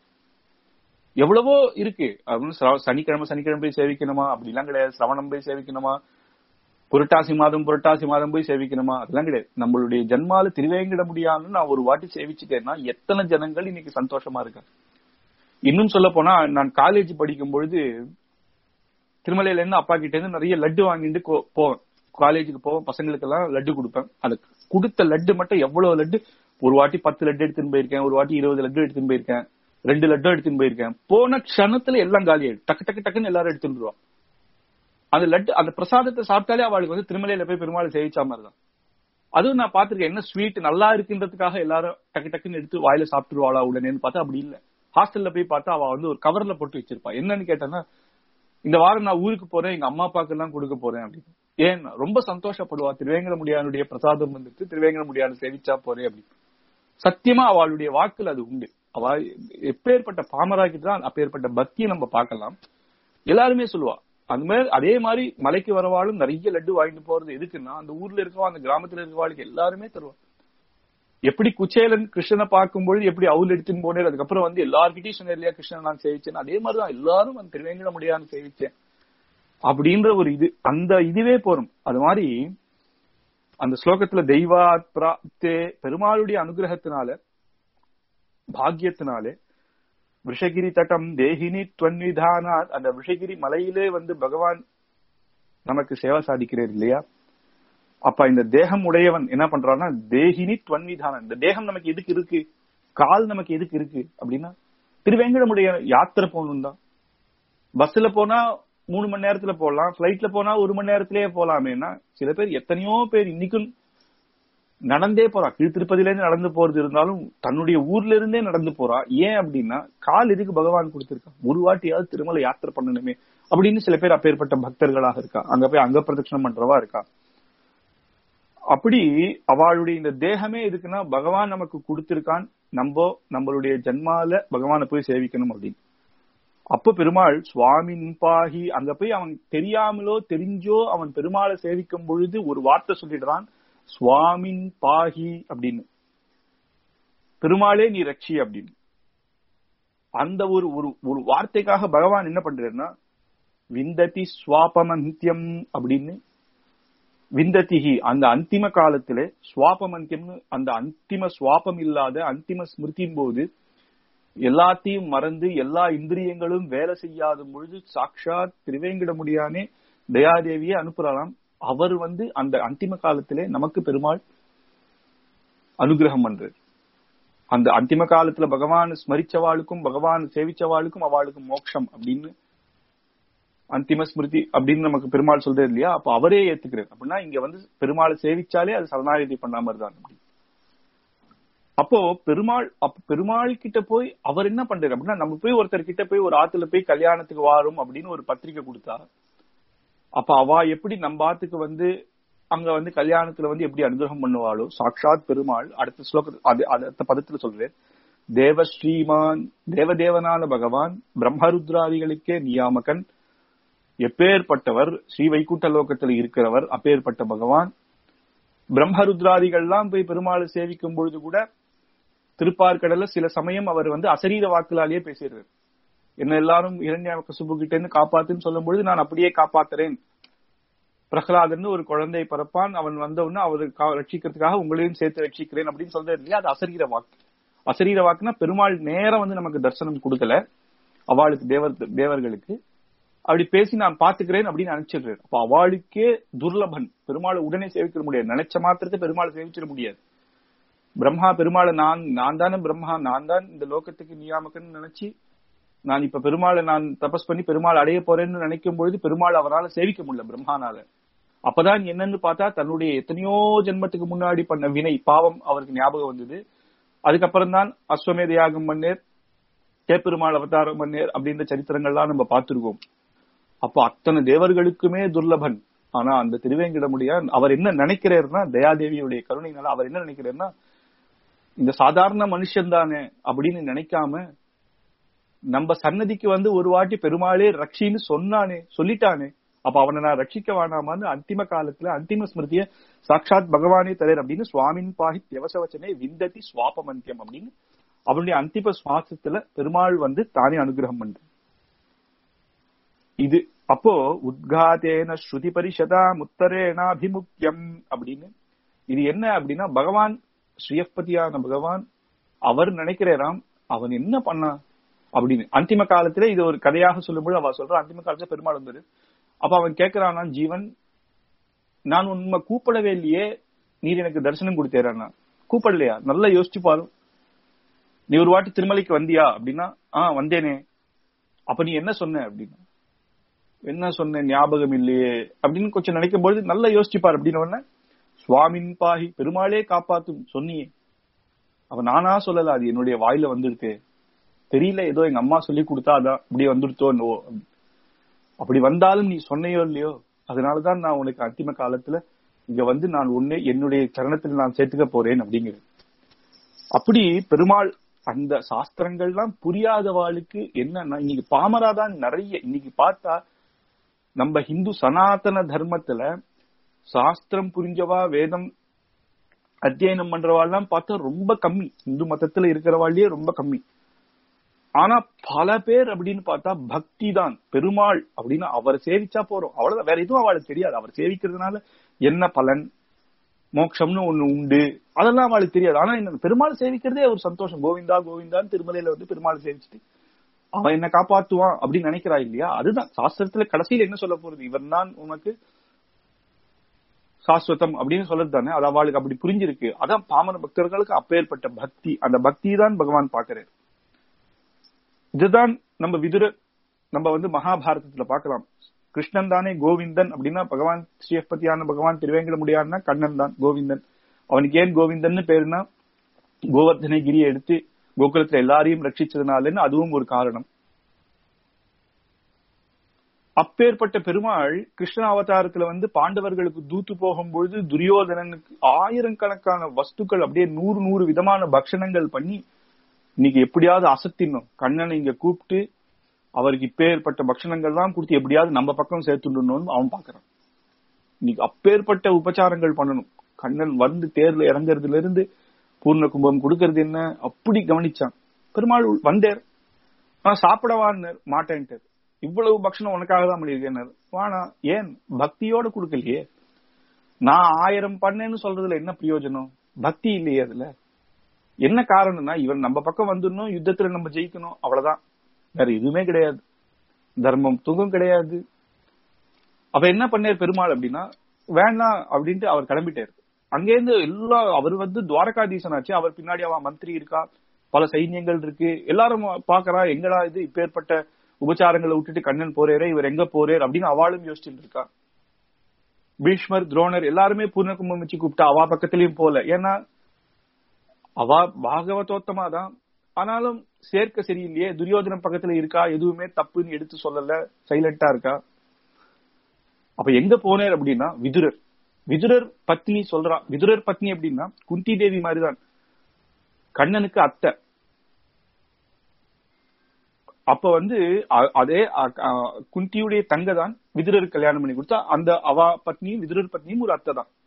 எவ்வளவோ இருக்கு அப்படின்னு சிரவ- சனிக்கிழமை சனிக்கிழமை போய் சேவிக்கணுமா அப்படிலாம் கிடையாது சிரவணம் போய் சேவிக்கணுமா புரட்டாசி மாதம் புரட்டாசி மாதம் போய் சேவிக்கணுமா அதெல்லாம் கிடையாது நம்மளுடைய ஜன்மால திருவேங்கிட முடியாதுன்னு நான் ஒரு வாட்டி சேவிச்சுட்டேன்னா எத்தனை ஜனங்கள் இன்னைக்கு சந்தோஷமா இருக்காங்க இன்னும் சொல்ல போனா நான் காலேஜ் படிக்கும் பொழுது திருமலையில இருந்து அப்பா கிட்ட இருந்து நிறைய லட்டு வாங்கிட்டு கோ- போவேன் காலேஜுக்கு போவேன் பசங்களுக்கு எல்லாம் லட்டு கொடுப்பேன் அது கொடுத்த லட்டு மட்டும் எவ்வளவு லட்டு ஒரு வாட்டி பத்து லட்டு எடுத்துன்னு போயிருக்கேன் ஒரு வாட்டி இருபது லட்டு எடுத்துன்னு போயிருக்கேன் ரெண்டு லட்டு எடுத்துன்னு போயிருக்கேன் போன க்ஷணத்துல எல்லாம் காலியாயிடும் டக்கு டக்கு டக்குன்னு எல்லாரும் எடுத்துட்டு வருவா. அந்த லட்டு அந்த பிரசாதத்தை சாப்பிட்டாலே அவளுக்கு வந்து திருமலையில போய் பெருமாள் சேவிச்சா மாதிரி தான் அதுவும் நான் பாத்திருக்கேன் என்ன ஸ்வீட் நல்லா இருக்குன்றதுக்காக எல்லாரும் டக்கு டக்குன்னு எடுத்து வாயில சாப்பிட்டுருவாளா உடனேன்னு பார்த்தா அப்படி இல்ல ஹாஸ்டல்ல போய் பார்த்தா அவ வந்து ஒரு கவர்ல போட்டு வச்சிருப்பா என்னன்னு கேட்டேன்னா இந்த வாரம் நான் ஊருக்கு போறேன் எங்க அம்மா அப்பாக்கு எல்லாம் கொடுக்க போறேன் அப்படின்னு ஏன் ரொம்ப சந்தோஷப்படுவா திருவேங்கட முடியானுடைய பிரசாதம் வந்துட்டு திருவேங்கட முடியாது சேவிச்சா போறேன் அப்படி சத்தியமா அவளுடைய வாக்குல அது உண்டு அவ எப்பேற்பட்ட பாமராக்கிட்டு தான் அப்பேற்பட்ட பக்தியை நம்ம பார்க்கலாம் எல்லாருமே சொல்லுவா அந்த மாதிரி அதே மாதிரி மலைக்கு வரவாளும் நிறைய லட்டு வாங்கிட்டு போறது எதுக்குன்னா அந்த ஊர்ல இருக்கவா அந்த கிராமத்துல இருக்கவாளுக்கு எல்லாருமே தருவா எப்படி குச்சேலன் கிருஷ்ணனை பார்க்கும்பொழுது எப்படி அவுல் எடுத்துன்னு போனேன் அதுக்கப்புறம் வந்து எல்லார்கிட்டயும் சொன்னேன் இல்லையா கிருஷ்ணன் நான் சேவிச்சேன் அதே மாதிரிதான் எல்லாரும் அந்த திருவேங்கட முடியாது சேவிச்சேன் அப்படின்ற ஒரு இது அந்த இதுவே போறோம் அது மாதிரி அந்த ஸ்லோகத்துல தெய்வாத் பிராப்தே பெருமாளுடைய அனுகிரகத்தினால பாக்கியத்தினாலே விஷகிரி தட்டம் தேகினி துவன்விதானாத் அந்த விஷகிரி மலையிலே வந்து பகவான் நமக்கு சேவை சாதிக்கிறார் இல்லையா அப்ப இந்த தேகம் உடையவன் என்ன பண்றான்னா தேகினி துவன்விதானம் இந்த தேகம் நமக்கு எதுக்கு இருக்கு கால் நமக்கு எதுக்கு இருக்கு அப்படின்னா திருவேங்கடமுடைய யாத்திரை போகணும் தான் பஸ்ல போனா மூணு மணி நேரத்துல போகலாம் பிளைட்ல போனா ஒரு மணி நேரத்திலேயே போலாமேனா சில பேர் எத்தனையோ பேர் இன்னைக்கும் நடந்தே போறா கீழ் திருப்பதில இருந்து நடந்து போறது இருந்தாலும் தன்னுடைய ஊர்ல இருந்தே நடந்து போறா ஏன் அப்படின்னா கால் எதுக்கு பகவான் கொடுத்திருக்கா ஒரு வாட்டியாவது திருமலை யாத்திரை பண்ணணுமே அப்படின்னு சில பேர் அப்பேற்பட்ட பக்தர்களாக இருக்கா அங்க போய் அங்க பிரதட்சணம் பண்றவா இருக்கா அப்படி அவளுடைய இந்த தேகமே எதுக்குன்னா பகவான் நமக்கு கொடுத்திருக்கான் நம்ம நம்மளுடைய ஜன்மால பகவானை போய் சேவிக்கணும் அப்படின்னு அப்ப பெருமாள் சுவாமின் பாகி அங்க போய் அவன் தெரியாமலோ தெரிஞ்சோ அவன் பெருமாளை சேவிக்கும் பொழுது ஒரு வார்த்தை சொல்லிடுறான் சுவாமின் பாகி அப்படின்னு பெருமாளே நீ ரட்சி அப்படின்னு அந்த ஒரு ஒரு ஒரு வார்த்தைக்காக பகவான் என்ன பண்றாருன்னா விந்ததி சுவாபமந்தியம் அப்படின்னு விந்ததிஹி அந்த அந்திம காலத்திலே சுவாபமந்தியம்னு அந்த அந்திம சுவாபம் இல்லாத அந்திம ஸ்மிருதியின் போது எல்லாத்தையும் மறந்து எல்லா இந்திரியங்களும் வேலை செய்யாத பொழுது சாட்சாத் திருவேங்கிட முடியானே தயாதேவியை அனுப்புறாராம் அவர் வந்து அந்த அந்திம காலத்திலே நமக்கு பெருமாள் அனுகிரகம் பண்றார் அந்த அந்திம காலத்துல பகவான் ஸ்மரிச்சவாளுக்கும் பகவான் சேவிச்சவாளுக்கும் அவளுக்கும் மோட்சம் அப்படின்னு அந்திம ஸ்மிருதி அப்படின்னு நமக்கு பெருமாள் சொல்றாரு இல்லையா அப்ப அவரே ஏத்துக்கிறார் அப்படின்னா இங்க வந்து பெருமாளை சேவிச்சாலே அது சரணாகதி பண்ணாம தான் அப்படி அப்போ பெருமாள் அப்ப பெருமாள் கிட்ட போய் அவர் என்ன பண்றாரு அப்படின்னா நம்ம போய் ஒருத்தர் கிட்ட போய் ஒரு ஆத்துல போய் கல்யாணத்துக்கு வாரும் அப்படின்னு ஒரு பத்திரிக்கை கொடுத்தா அப்ப அவ எப்படி நம்ம ஆத்துக்கு வந்து அங்க வந்து கல்யாணத்துல வந்து எப்படி அனுகிரகம் பண்ணுவாளோ சாட்சாத் பெருமாள் அடுத்த ஸ்லோக அது அடுத்த பதத்துல சொல்றேன் தேவ ஸ்ரீமான் தேவதேவனான பகவான் பிரம்மருத்ராதிகளுக்கே நியாமகன் எப்பேற்பட்டவர் ஸ்ரீ வைகுண்ட லோகத்தில் இருக்கிறவர் அப்பேற்பட்ட பகவான் பிரம்மருத்ராதிகள்லாம் போய் பெருமாளை சேவிக்கும் பொழுது கூட திருப்பார்கடல்ல சில சமயம் அவர் வந்து அசரீர வாக்குலாலேயே பேசிடுறாரு என்ன எல்லாரும் இரண்யா கசுபு கிட்ட இருந்து காப்பாத்துன்னு சொல்லும் பொழுது நான் அப்படியே காப்பாத்துறேன் பிரகலாதன் ஒரு குழந்தை பிறப்பான் அவன் வந்த உடனே அவரு ரட்சிக்கிறதுக்காக உங்களையும் சேர்த்து ரட்சிக்கிறேன் அப்படின்னு சொல்றது இல்லையா அது அசரீர வாக்கு அசரீர வாக்குனா பெருமாள் நேரம் வந்து நமக்கு தரிசனம் கொடுக்கல அவளுக்கு தேவர் தேவர்களுக்கு அப்படி பேசி நான் பாத்துக்கிறேன் அப்படின்னு நினைச்சிடுறேன் அப்ப அவளுக்கே துர்லபன் பெருமாளை உடனே சேவிக்க முடியாது நினைச்ச மாத்திரத்தை பெருமாளை சேவிச்சிட முடியாது பிரம்மா பெருமாளை நான் நான் தானே பிரம்மா நான் தான் இந்த லோகத்துக்கு நியாமக்கன்னு நினைச்சு நான் இப்ப பெருமாளை நான் தபஸ் பண்ணி பெருமாள் அடைய போறேன்னு நினைக்கும் பொழுது பெருமாள் அவரால் சேவிக்க முடியல பிரம்மானால அப்பதான் என்னன்னு பார்த்தா தன்னுடைய எத்தனையோ ஜென்மத்துக்கு முன்னாடி பண்ண வினை பாவம் அவருக்கு ஞாபகம் வந்தது அதுக்கப்புறம் தான் அஸ்வமேத யாகம் பண்ணேர் தேப்பெருமாள் அவதாரம் பண்ணேர் அப்படின்ற சரித்திரங்கள்லாம் நம்ம பார்த்திருக்கோம் அப்போ அத்தனை தேவர்களுக்குமே துர்லபன் ஆனா அந்த திருவேங்கிடமுடியா அவர் என்ன நினைக்கிறாருன்னா தயாதேவியுடைய கருணைனால அவர் என்ன நினைக்கிறாருன்னா இந்த சாதாரண மனுஷன் தானே அப்படின்னு நினைக்காம நம்ம சன்னதிக்கு வந்து ஒரு வாட்டி பெருமாளே ரக்ஷின்னு சொன்னானே சொல்லிட்டானே அப்ப அவனை நான் ரட்சிக்க வேணாமான்னு அந்திம காலத்துல அந்திம ஸ்மிருதிய சாட்சாத் பகவானே தரேர் அப்படின்னு சுவாமின் பாகி தியவசவச்சனே விந்ததி சுவாபமந்தியம் அப்படின்னு அவனுடைய அந்திம சுவாசத்துல பெருமாள் வந்து தானே அனுகிரகம் பண்ற இது அப்போ உத்காதேன ஸ்ருதி பரிஷதா முத்தரேனாபிமுக்கியம் அப்படின்னு இது என்ன அப்படின்னா பகவான் ஸ்ரீயப்பதியான பகவான் அவர் நினைக்கிறாராம் அவன் என்ன பண்ணான் அப்படின்னு அந்திம காலத்துல இது ஒரு கதையாக சொல்லும்போது அவ சொல்ற அந்திம காலத்துல பெருமாள் வந்தது அப்ப அவன் கேட்கிறானா ஜீவன் நான் உண்மை கூப்பிடவே இல்லையே நீர் எனக்கு தரிசனம் கொடுத்தேரானா கூப்பிடலையா நல்லா யோசிச்சு பாரு நீ ஒரு வாட்டி திருமலைக்கு வந்தியா அப்படின்னா ஆஹ் வந்தேனே அப்ப நீ என்ன சொன்ன அப்படின்னா என்ன சொன்ன ஞாபகம் இல்லையே அப்படின்னு கொஞ்சம் நினைக்கும் பொழுது நல்லா யோசிச்சுப்பார் அப்படின்னு உடனே சுவாமின் பாகி பெருமாளே காப்பாத்தும் சொன்னியே அவ நானா சொல்லல அது என்னுடைய வாயில வந்துருக்கு தெரியல ஏதோ எங்க அம்மா சொல்லி கொடுத்தா அதான் இப்படி வந்துடுத்தோ என்னவோ அப்படி வந்தாலும் நீ சொன்னையோ இல்லையோ அதனாலதான் நான் உனக்கு அந்திம காலத்துல இங்க வந்து நான் உன்னை என்னுடைய சரணத்தில் நான் சேர்த்துக்க போறேன் அப்படிங்கிறது அப்படி பெருமாள் அந்த சாஸ்திரங்கள்லாம் புரியாதவாளுக்கு என்னன்னா இன்னைக்கு பாமராதான் நிறைய இன்னைக்கு பார்த்தா நம்ம ஹிந்து சனாதன தர்மத்துல சாஸ்திரம் புரிஞ்சவா வேதம் அத்தியனம் பண்றவாள்லாம் பார்த்தா ரொம்ப கம்மி இந்து மதத்துல இருக்கிறவாள்லயே ரொம்ப கம்மி ஆனா பல பேர் அப்படின்னு பார்த்தா பக்தி தான் பெருமாள் அப்படின்னு அவர் சேவிச்சா போறோம் அவ்வளவுதான் வேற எதுவும் அவளுக்கு தெரியாது அவர் சேவிக்கிறதுனால என்ன பலன் மோட்சம்னு ஒண்ணு உண்டு அதெல்லாம் அவளுக்கு தெரியாது ஆனா என்ன பெருமாள் சேவிக்கிறதே ஒரு சந்தோஷம் கோவிந்தா கோவிந்தான்னு திருமலையில வந்து பெருமாள் சேவிச்சுட்டு அவன் என்ன காப்பாத்துவான் அப்படின்னு நினைக்கிறா இல்லையா அதுதான் சாஸ்திரத்துல கடைசியில் என்ன சொல்ல போறது இவன் தான் உனக்கு சாஸ்வதம் அப்படின்னு சொல்றது தானே அது அவளுக்கு அப்படி புரிஞ்சிருக்கு அதான் பாமர பக்தர்களுக்கு அப்பேற்பட்ட பக்தி அந்த பக்தி தான் பகவான் பாக்குறாரு இதுதான் நம்ம விதுர நம்ம வந்து மகாபாரதத்துல பார்க்கலாம் கிருஷ்ணன் தானே கோவிந்தன் அப்படின்னா பகவான் ஸ்ரீஹப்பதியான பகவான் திருவேங்கட முடியாதுன்னா கண்ணன் தான் கோவிந்தன் அவனுக்கு ஏன் கோவிந்தன் பேருனா கோவர்தனை கிரியை எடுத்து கோகுலத்துல எல்லாரையும் ரட்சிச்சதுனாலன்னு அதுவும் ஒரு காரணம் அப்பேற்பட்ட பெருமாள் கிருஷ்ண அவதாரத்துல வந்து பாண்டவர்களுக்கு தூத்து போகும்பொழுது துரியோதனனுக்கு ஆயிரக்கணக்கான வஸ்துக்கள் அப்படியே நூறு நூறு விதமான பக்ஷணங்கள் பண்ணி இன்னைக்கு எப்படியாவது அசத்தினும் கண்ணனை இங்க கூப்பிட்டு அவருக்கு இப்பேற்பட்ட பக்ஷணங்கள் தான் கொடுத்து எப்படியாவது நம்ம பக்கம் சேர்த்துடணும்னு அவன் பாக்குறான் இன்னைக்கு அப்பேற்பட்ட உபச்சாரங்கள் பண்ணணும் கண்ணன் வந்து தேர்ல இறங்குறதுல இருந்து பூர்ண கும்பம் கொடுக்கறது என்ன அப்படி கவனிச்சான் பெருமாள் வந்தேர் நான் சாப்பிடவான்னு மாட்டேன்ட்டு இவ்வளவு பக்ஷணம் உனக்காக தான் பண்ணியிருக்கேன் வானா ஏன் பக்தியோட கொடுக்கலையே நான் ஆயிரம் பண்ணேன்னு சொல்றதுல என்ன பிரயோஜனம் பக்தி இல்லையே அதுல என்ன காரணம்னா இவன் நம்ம பக்கம் வந்துடணும் யுத்தத்துல நம்ம ஜெயிக்கணும் அவ்வளவுதான் வேற எதுவுமே கிடையாது தர்மம் துகம் கிடையாது அப்ப என்ன பண்ணார் பெருமாள் அப்படின்னா வேண்டாம் அப்படின்ட்டு அவர் கிளம்பிட்டாரு அங்கேருந்து எல்லா அவர் வந்து துவாரகாதீசன் ஆச்சு அவர் பின்னாடி அவன் மந்திரி இருக்கா பல சைன்யங்கள் இருக்கு எல்லாரும் பாக்குறா எங்கடா இது இப்பேற்பட்ட உபச்சாரங்களை விட்டுட்டு கண்ணன் போறேரே இவர் எங்க போறேர் அப்படின்னு அவளும் யோசிச்சுட்டு இருக்கா பீஷ்மர் துரோணர் எல்லாருமே பூர்ண கும்பம் வச்சு கூப்பிட்டா அவா பக்கத்திலயும் போல ஏன்னா அவா பாகவதோத்தமா தான் ஆனாலும் சேர்க்க சரியில்லையே துரியோதனம் பக்கத்துல இருக்கா எதுவுமே தப்புன்னு எடுத்து சொல்லல சைலண்டா இருக்கா அப்ப எங்க போனேர் அப்படின்னா விதுரர் விதுரர் பத்னி சொல்றா விதுரர் பத்னி அப்படின்னா குந்தி தேவி மாதிரிதான் கண்ணனுக்கு அத்தை அப்ப வந்து அ- அதே அ- அ- குந்தியுடைய தங்க தான் விதுரர் கல்யாணம் பண்ணி கொடுத்தா அந்த அவா பத்னியும் விதுரர் பத்னியும் ஒரு அத்தை தான்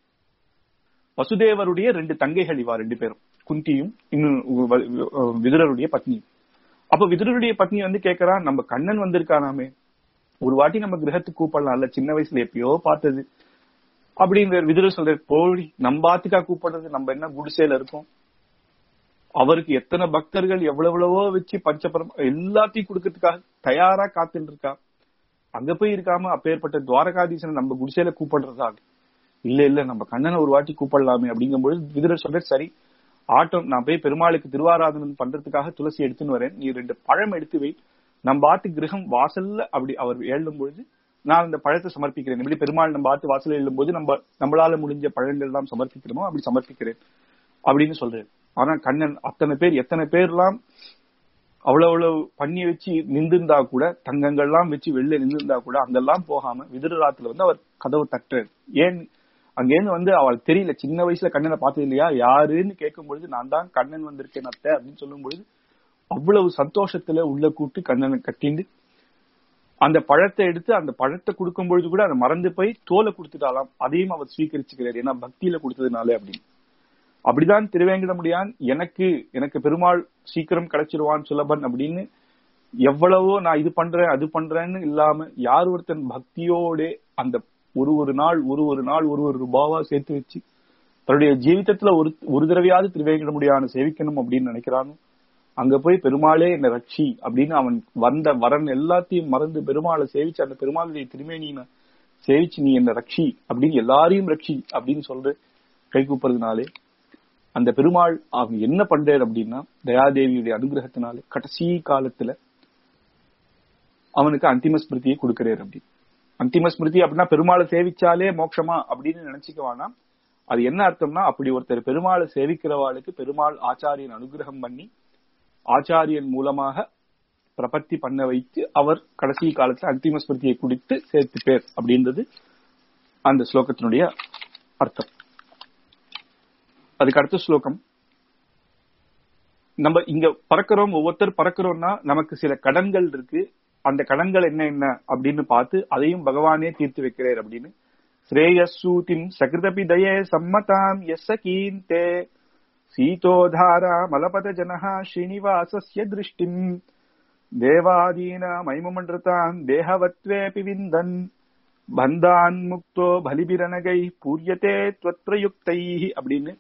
வசுதேவருடைய ரெண்டு தங்கைகள் இவா ரெண்டு பேரும் குந்தியும் இன்னும் வ- வ- விதுரருடைய பத்னியும் அப்ப விதுரருடைய பத்னி வந்து கேக்குறா நம்ம கண்ணன் வந்திருக்கானாமே ஒரு வாட்டி நம்ம கிரகத்துக்கு கூப்பிடலாம்ல சின்ன வயசுல எப்பயோ பார்த்தது அப்படின்னு விதுரர் சொல்ற போடி நம்ம ஆத்துக்கா கூப்பிடுறது நம்ம என்ன குடிசையில இருக்கோம் அவருக்கு எத்தனை பக்தர்கள் எவ்வளவோ வச்சு பஞ்சபரம் எல்லாத்தையும் கொடுக்கறதுக்காக தயாரா காத்துட்டு இருக்கா அங்க போய் இருக்காம அப்பேற்பட்ட துவாரகாதீசனை நம்ம குடிசையில கூப்பிடுறதா இல்ல இல்ல நம்ம கண்ணனை ஒரு வாட்டி கூப்பிடலாமே அப்படிங்கும்போது விதுரர் சொல்ற சரி ஆட்டம் நான் போய் பெருமாளுக்கு திருவாராதனம் பண்றதுக்காக துளசி எடுத்துன்னு வரேன் நீ ரெண்டு பழம் எடுத்து வை நம்ம ஆத்து கிரகம் வாசல்ல அப்படி அவர் எழுதும் பொழுது நான் அந்த பழத்தை சமர்ப்பிக்கிறேன் எப்படி பெருமாள் நம்ம ஆத்து வாசல்ல எழுதும் போது நம்ம நம்மளால முடிஞ்ச பழங்கள் எல்லாம் சமர்ப்பிக்கிறோமோ அப்படி சமர்ப்பிக்கிறேன் அப்படின்னு சொல்றேன் ஆனா கண்ணன் அத்தனை பேர் எத்தனை பேர்லாம் அவ்வளவு அவ்வளவு பண்ணி வச்சு நின்றுந்தா கூட தங்கங்கள்லாம் வச்சு வெளில நின்றுந்தா கூட அங்கெல்லாம் போகாம விதுரராத்துல வந்து அவர் கதவு தட்டுறாரு ஏன் அங்கேருந்து வந்து அவள் தெரியல சின்ன வயசுல கண்ணனை பார்த்தது இல்லையா யாருன்னு கேட்கும் பொழுது நான் தான் கண்ணன் வந்திருக்கேன் அத்தை அப்படின்னு சொல்லும் பொழுது அவ்வளவு சந்தோஷத்துல உள்ள கூட்டு கண்ணனை கட்டிண்டு அந்த பழத்தை எடுத்து அந்த பழத்தை கொடுக்கும் பொழுது கூட அதை மறந்து போய் தோலை கொடுத்துட்டாலாம் அதையும் அவர் ஸ்வீகரிச்சுக்கிறார் ஏன்னா பக்தியில கொடுத்ததுனால அப்படின்னு அப்படிதான் திருவேங்கடமுடியான் எனக்கு எனக்கு பெருமாள் சீக்கிரம் கிடைச்சிருவான் சுலபன் அப்படின்னு எவ்வளவோ நான் இது பண்றேன் அது பண்றேன்னு இல்லாம யார் ஒருத்தன் பக்தியோட அந்த ஒரு ஒரு நாள் ஒரு ஒரு நாள் ஒரு ஒரு ரூபாவா சேர்த்து வச்சு தன்னுடைய ஜீவிதத்துல ஒரு ஒரு தடவையாவது திருவேங்கடமுடியான சேவிக்கணும் அப்படின்னு நினைக்கிறானோ அங்க போய் பெருமாளே என்ன ரட்சி அப்படின்னு அவன் வந்த வரன் எல்லாத்தையும் மறந்து பெருமாளை சேவிச்சு அந்த பெருமாளுடைய திருமேனியை சேவிச்சு நீ என்ன ரட்சி அப்படின்னு எல்லாரையும் ரட்சி அப்படின்னு சொல்ற கை கூப்புறதுனாலே அந்த பெருமாள் அவன் என்ன பண்றாரு அப்படின்னா தயாதேவியுடைய அனுகிரகத்தினாலே கடைசி காலத்துல அவனுக்கு அந்திம ஸ்மிருதியை கொடுக்கிறார் அப்படி அந்திம ஸ்மிருதி அப்படின்னா பெருமாளை சேவிச்சாலே மோட்சமா அப்படின்னு நினைச்சுக்க வேணாம் அது என்ன அர்த்தம்னா அப்படி ஒருத்தர் பெருமாளை சேவிக்கிறவாளுக்கு பெருமாள் ஆச்சாரியன் அனுகிரகம் பண்ணி ஆச்சாரியன் மூலமாக பிரபத்தி பண்ண வைத்து அவர் கடைசி காலத்துல அந்திம ஸ்மிருதியை குடித்து சேர்த்து பேர் அப்படின்றது அந்த ஸ்லோகத்தினுடைய அர்த்தம் அதுக்கு அடுத்த ஸ்லோகம் நம்ம இங்க பறக்கிறோம் ஒவ்வொருத்தர் பறக்கிறோம்னா நமக்கு சில கடன்கள் இருக்கு அந்த கடன்கள் என்ன என்ன அப்படின்னு பார்த்து அதையும் பகவானே தீர்த்து வைக்கிறார் அப்படின்னு ஸ்ரேயசூதிம் சகிருதபி தயே சம்மதாம் எஸ் கீந்தே சீதோதாரா மலபத ஜனஹா ஸ்ரீனிவாசஸ்ய திருஷ்டிம் தேவாதீன மைமமன்றதாம் தேகவத்வேபி விந்தன் பந்தான் முக்தோ பலிபிரணகை பூரியத்தே துவத்ரயுக்தை அப்படின்னு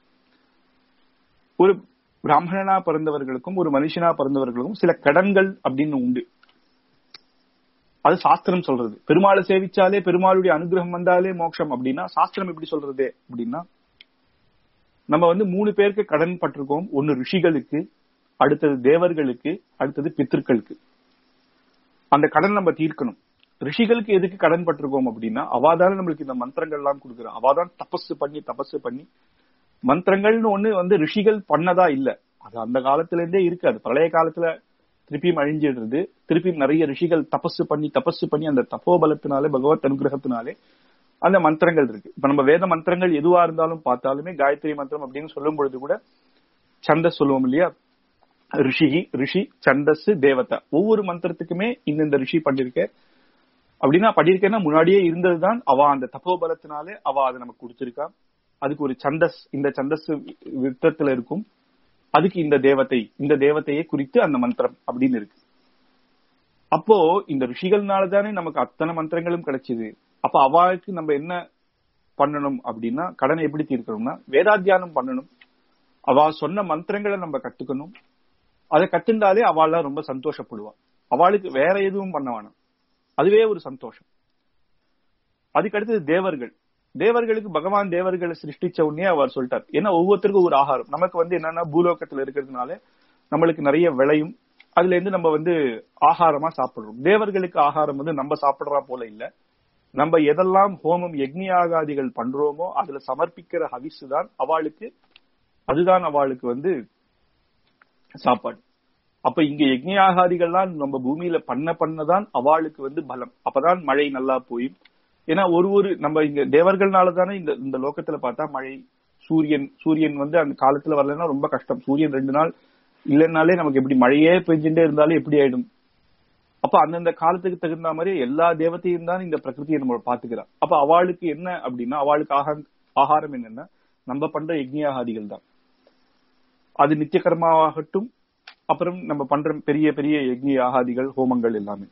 ஒரு பிராமணனா பிறந்தவர்களுக்கும் ஒரு மனுஷனா பிறந்தவர்களுக்கும் சில கடன்கள் அப்படின்னு உண்டு அது சாஸ்திரம் சொல்றது பெருமாளை சேவிச்சாலே பெருமாளுடைய அனுகிரகம் வந்தாலே மோட்சம் அப்படின்னா சாஸ்திரம் எப்படி சொல்றது அப்படின்னா நம்ம வந்து மூணு பேருக்கு கடன் பட்டிருக்கோம் ஒன்னு ரிஷிகளுக்கு அடுத்தது தேவர்களுக்கு அடுத்தது பித்திருக்களுக்கு அந்த கடன் நம்ம தீர்க்கணும் ரிஷிகளுக்கு எதுக்கு கடன் பட்டிருக்கோம் அப்படின்னா அவாதான நம்மளுக்கு இந்த மந்திரங்கள் எல்லாம் கொடுக்குறோம் அவாதான் தபஸ் பண்ணி தபஸ் பண்ணி மந்திரங்கள்னு ஒண்ணு வந்து ரிஷிகள் பண்ணதா இல்ல அது அந்த காலத்துல இருந்தே இருக்கு அது பிரளய காலத்துல திருப்பியும் அழிஞ்சிடுறது திருப்பியும் நிறைய ரிஷிகள் தபஸ் பண்ணி தபஸ் பண்ணி அந்த தப்போபலத்தினாலே பகவத் அனுகிரகத்தினாலே அந்த மந்திரங்கள் இருக்கு இப்ப நம்ம வேத மந்திரங்கள் எதுவா இருந்தாலும் பார்த்தாலுமே காயத்ரி மந்திரம் அப்படின்னு சொல்லும் பொழுது கூட சந்தஸ் சொல்லுவோம் இல்லையா ரிஷி ரிஷி சந்தஸ் தேவதா ஒவ்வொரு மந்திரத்துக்குமே இந்தந்த ரிஷி பண்ணிருக்க அப்படின்னா பண்ணிருக்கேன்னா முன்னாடியே இருந்ததுதான் அவ அந்த தப்போபலத்தினாலே அவ அதை நமக்கு கொடுத்திருக்கா அதுக்கு ஒரு சந்தஸ் இந்த சந்தஸ் விருத்தத்துல இருக்கும் அதுக்கு இந்த தேவதை இந்த தேவதையை குறித்து அந்த மந்திரம் அப்படின்னு இருக்கு அப்போ இந்த ரிஷிகள்னால தானே நமக்கு அத்தனை மந்திரங்களும் கிடைச்சது அப்ப அவளுக்கு நம்ம என்ன பண்ணணும் அப்படின்னா கடனை எப்படி தீர்க்கணும்னா வேதாத்தியானம் பண்ணணும் அவ சொன்ன மந்திரங்களை நம்ம கத்துக்கணும் அதை கத்துண்டாலே அவள் ரொம்ப சந்தோஷப்படுவா அவளுக்கு வேற எதுவும் பண்ண வேணாம் அதுவே ஒரு சந்தோஷம் அதுக்கு அடுத்தது தேவர்கள் தேவர்களுக்கு பகவான் தேவர்களை சிருஷ்டிச்ச உடனே அவர் சொல்லிட்டார் ஏன்னா ஒவ்வொருத்தருக்கும் ஒரு ஆகாரம் நமக்கு வந்து என்னன்னா பூலோகத்துல இருக்கிறதுனால நம்மளுக்கு நிறைய விளையும் அதுல இருந்து நம்ம வந்து ஆகாரமா சாப்பிடுறோம் தேவர்களுக்கு ஆகாரம் வந்து நம்ம சாப்பிடுறா போல இல்ல நம்ம எதெல்லாம் ஹோமம் யக்னியாகாதிகள் பண்றோமோ அதுல சமர்ப்பிக்கிற ஹவிசு தான் அவளுக்கு அதுதான் அவளுக்கு வந்து சாப்பாடு அப்ப இங்க யக்னியாகாதிகள்லாம் நம்ம பூமியில பண்ண பண்ணதான் அவளுக்கு வந்து பலம் அப்பதான் மழை நல்லா போய் ஏன்னா ஒரு ஒரு நம்ம இங்க தேவர்கள்னால தானே இந்த இந்த லோகத்துல பார்த்தா மழை சூரியன் சூரியன் வந்து அந்த காலத்துல வரலன்னா ரொம்ப கஷ்டம் சூரியன் ரெண்டு நாள் இல்லைன்னாலே நமக்கு எப்படி மழையே பெஞ்சுட்டே இருந்தாலும் எப்படி ஆயிடும் அப்ப அந்தந்த காலத்துக்கு தகுந்த மாதிரி எல்லா தேவத்தையும் தான் இந்த பிரகிருதியை நம்ம பாத்துக்கிறா அப்ப அவளுக்கு என்ன அப்படின்னா அவளுக்கு ஆகாரம் ஆகாரம் என்னன்னா நம்ம பண்ற யக்ஞாகாதிகள் தான் அது நித்திய கர்மாவாகட்டும் அப்புறம் நம்ம பண்ற பெரிய பெரிய யக்ஞ ஆகாதிகள் ஹோமங்கள் எல்லாமே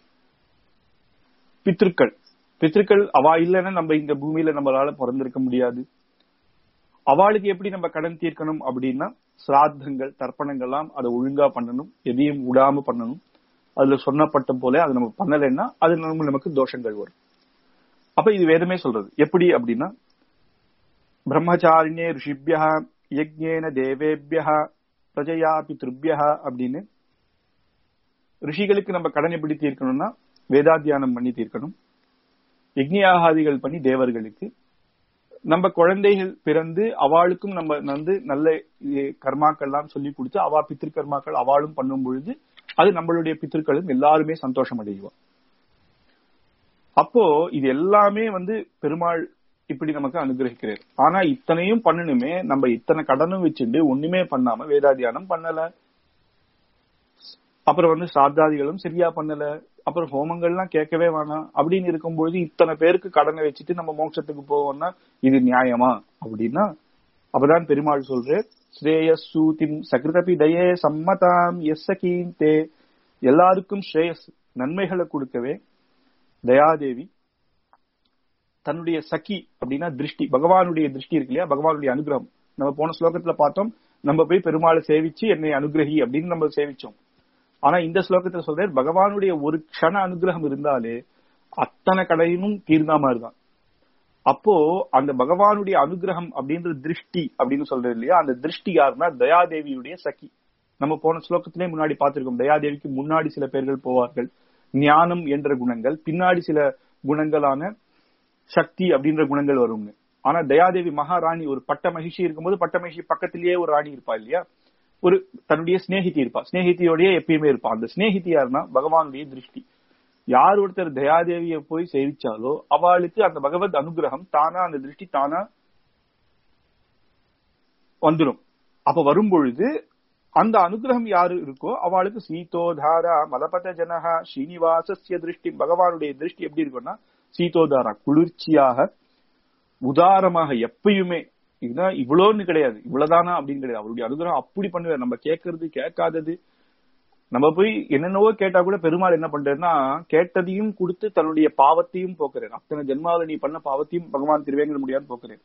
பித்ருக்கள் பித்ருக்கள் அவா இல்லைன்னா நம்ம இந்த பூமியில நம்மளால பிறந்திருக்க முடியாது அவளுக்கு எப்படி நம்ம கடன் தீர்க்கணும் அப்படின்னா சிராத்தங்கள் தர்ப்பணங்கள்லாம் அதை ஒழுங்கா பண்ணணும் எதையும் விடாம பண்ணணும் அதுல சொன்னப்பட்ட போல அதை நம்ம பண்ணலைன்னா அது நம்ம நமக்கு தோஷங்கள் வரும் அப்ப இது வேதமே சொல்றது எப்படி அப்படின்னா பிரம்மச்சாரிணே ரிஷிபியா யஜ்ஞேன தேவேபியா பிரஜயா பித்ருபியா அப்படின்னு ரிஷிகளுக்கு நம்ம கடன் எப்படி தீர்க்கணும்னா வேதாத்தியானம் பண்ணி தீர்க்கணும் யக்ஞயாகாதிகள் பண்ணி தேவர்களுக்கு நம்ம குழந்தைகள் பிறந்து அவளுக்கும் நம்ம வந்து நல்ல கர்மாக்கள்லாம் சொல்லி கொடுத்து அவா பித்திருக்கர்மாக்கள் அவளும் பண்ணும் பொழுது அது நம்மளுடைய பித்திருக்களும் எல்லாருமே சந்தோஷம் அடைவா அப்போ இது எல்லாமே வந்து பெருமாள் இப்படி நமக்கு அனுகிரகிக்கிறார் ஆனா இத்தனையும் பண்ணணுமே நம்ம இத்தனை கடனும் வச்சுட்டு ஒண்ணுமே பண்ணாம வேதாத்தியானம் பண்ணல அப்புறம் வந்து சாத்தாதிகளும் சரியா பண்ணல அப்புறம் ஹோமங்கள்லாம் கேட்கவே வேணாம் அப்படின்னு இருக்கும்பொழுது இத்தனை பேருக்கு கடனை வச்சுட்டு நம்ம மோட்சத்துக்கு போவோம்னா இது நியாயமா அப்படின்னா அப்பதான் பெருமாள் சொல்றார் ஸ்ரேயஸ் சூதிம் சகிருதபி தயே சம்மதாம் எஸ் தே எல்லாருக்கும் ஸ்ரேயஸ் நன்மைகளை கொடுக்கவே தயாதேவி தன்னுடைய சகி அப்படின்னா திருஷ்டி பகவானுடைய திருஷ்டி இருக்கு இல்லையா பகவானுடைய அனுகிரகம் நம்ம போன ஸ்லோகத்துல பார்த்தோம் நம்ம போய் பெருமாளை சேவிச்சு என்னை அனுகிரகி அப்படின்னு நம்ம சேவிச்சோம் ஆனா இந்த ஸ்லோகத்துல சொல்றாரு பகவானுடைய ஒரு க்ஷண அனுகிரகம் இருந்தாலே அத்தனை கடையினும் தீர்ந்தா மாதிரிதான் அப்போ அந்த பகவானுடைய அனுகிரகம் அப்படின்ற திருஷ்டி அப்படின்னு சொல்றது இல்லையா அந்த திருஷ்டி யாருன்னா தயாதேவியுடைய சகி நம்ம போன ஸ்லோகத்திலே முன்னாடி பார்த்திருக்கோம் தயாதேவிக்கு முன்னாடி சில பேர்கள் போவார்கள் ஞானம் என்ற குணங்கள் பின்னாடி சில குணங்களான சக்தி அப்படின்ற குணங்கள் வருங்க ஆனா தயாதேவி மகாராணி ஒரு பட்ட மகிழ்ச்சி இருக்கும்போது பட்ட மகிழ்ச்சி பக்கத்திலேயே ஒரு ராணி இருப்பா இல்லையா ஒரு தன்னுடைய ஸ்நேகிதி இருப்பா ஸ்நேகிதியோடய எப்பயுமே இருப்பா அந்த ஸ்நேகிதி யாருன்னா பகவானுடைய திருஷ்டி யார் ஒருத்தர் தயாதேவிய போய் சேவிச்சாலோ அவளுக்கு அந்த பகவத் அனுகிரகம் தானா அந்த திருஷ்டி தானா வந்துடும் அப்ப வரும் பொழுது அந்த அனுகிரகம் யாரு இருக்கோ அவளுக்கு சீதோதாரா மதபத ஜனகா ஸ்ரீனிவாசஸ்ய திருஷ்டி பகவானுடைய திருஷ்டி எப்படி இருக்கும்னா சீதோதாரா குளிர்ச்சியாக உதாரமாக எப்பயுமே இதுதான் இவ்வளோன்னு கிடையாது இவ்வளவுதானா அப்படின்னு கிடையாது அவருடைய அனுகிரகம் அப்படி பண்ணுவார் நம்ம கேட்கறது கேட்காதது நம்ம போய் என்னென்னவோ கேட்டா கூட பெருமாள் என்ன பண்றாருன்னா கேட்டதையும் கொடுத்து தன்னுடைய பாவத்தையும் போக்குறாரு அத்தனை ஜென்மாவில நீ பண்ண பாவத்தையும் பகவான் திருவேங்கட முடியாது போக்குறாரு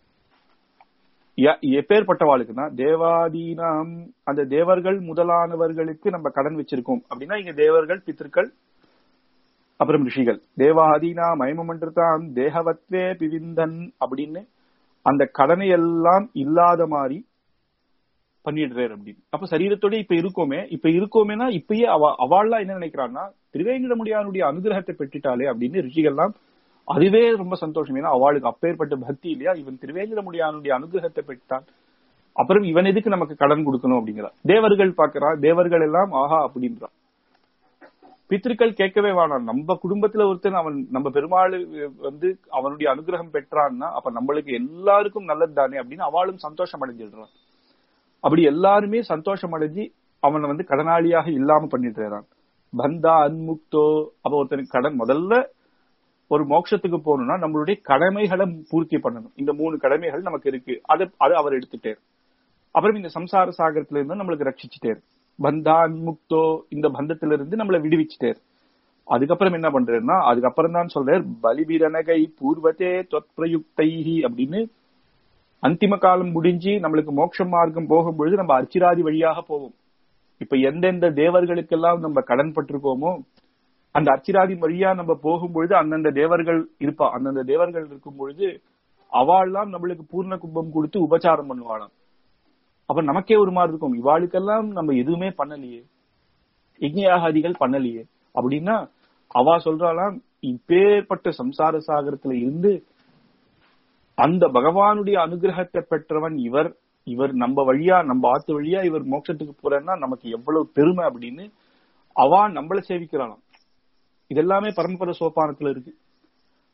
எப்பேற்பட்டவாளுக்குன்னா தேவாதீனாம் அந்த தேவர்கள் முதலானவர்களுக்கு நம்ம கடன் வச்சிருக்கோம் அப்படின்னா இங்க தேவர்கள் பித்திருக்கள் அப்புறம் ரிஷிகள் தேவாதீனா மயமமன்றதாம் தேகவத்வே பிவிந்தன் அப்படின்னு அந்த கடனை எல்லாம் இல்லாத மாதிரி பண்ணிடுறாரு அப்படின்னு அப்ப சரீரத்தோட இப்ப இருக்கோமே இப்ப இருக்கோமேனா இப்பயே அவ அவள்லாம் என்ன நினைக்கிறான்னா திருவேங்கடமுடியானுடைய அனுகிரகத்தை பெற்றுட்டாலே அப்படின்னு ரிஷிகள்லாம் அதுவே ரொம்ப சந்தோஷம் ஏன்னா அவளுக்கு அப்பேற்பட்ட பக்தி இல்லையா இவன் திருவேங்கடமுடியானுடைய அனுகிரகத்தை பெற்றான் அப்புறம் இவன் எதுக்கு நமக்கு கடன் கொடுக்கணும் அப்படிங்கிறா தேவர்கள் பாக்குறான் தேவர்கள் எல்லாம் ஆஹா அப்படின்றான் பித்திருக்கள் கேட்கவே வேணாம் நம்ம குடும்பத்துல ஒருத்தன் அவன் நம்ம பெருமாள் வந்து அவனுடைய அனுகிரகம் பெற்றான்னா அப்ப நம்மளுக்கு எல்லாருக்கும் நல்லது தானே அப்படின்னு அவளும் சந்தோஷம் அடைஞ்சிடுறான் அப்படி எல்லாருமே சந்தோஷம் அடைஞ்சு அவனை வந்து கடனாளியாக இல்லாம பண்ணிடுறான் பந்தா அன்முக்தோ அப்ப ஒருத்தனுக்கு கடன் முதல்ல ஒரு மோட்சத்துக்கு போகணும்னா நம்மளுடைய கடமைகளை பூர்த்தி பண்ணணும் இந்த மூணு கடமைகள் நமக்கு இருக்கு அதை அதை அவர் எடுத்துட்டார் அப்புறம் இந்த சம்சார சாகரத்துல இருந்து நம்மளுக்கு ரட்சிச்சுட்டார் பந்தான் முக்தோ இந்த பந்தத்திலிருந்து நம்மளை விடுவிச்சுட்டார் அதுக்கப்புறம் என்ன பண்றாருன்னா அதுக்கப்புறம் தான் சொல்றார் பலிபிரனகை பூர்வத்தே தொத்பிரயுக்தைஹி அப்படின்னு அந்திம காலம் முடிஞ்சு நம்மளுக்கு மோட்ச மார்க்கம் போகும் பொழுது நம்ம அர்ச்சிராதி வழியாக போவோம் இப்ப எந்தெந்த தேவர்களுக்கெல்லாம் நம்ம கடன் பட்டிருக்கோமோ அந்த அர்ச்சிராதி வழியா நம்ம போகும் பொழுது அந்தந்த தேவர்கள் இருப்பா அந்தந்த தேவர்கள் இருக்கும் பொழுது அவாள்லாம் நம்மளுக்கு பூர்ண கும்பம் கொடுத்து உபச்சாரம் பண்ணுவாளாம் அப்ப நமக்கே ஒரு மாதிரி இருக்கும் இவாளுக்கெல்லாம் நம்ம எதுவுமே பண்ணலையே யஜ்ஞயாகாதிகள் பண்ணலையே அப்படின்னா அவா சொல்றாளாம் இப்பேற்பட்ட சம்சார சாகரத்துல இருந்து அந்த பகவானுடைய அனுகிரகத்தை பெற்றவன் இவர் இவர் நம்ம வழியா நம்ம ஆத்து வழியா இவர் மோட்சத்துக்கு போறேன்னா நமக்கு எவ்வளவு பெருமை அப்படின்னு அவா நம்மள சேவிக்கிறாளாம் இதெல்லாமே பரம்பர சோபானத்துல இருக்கு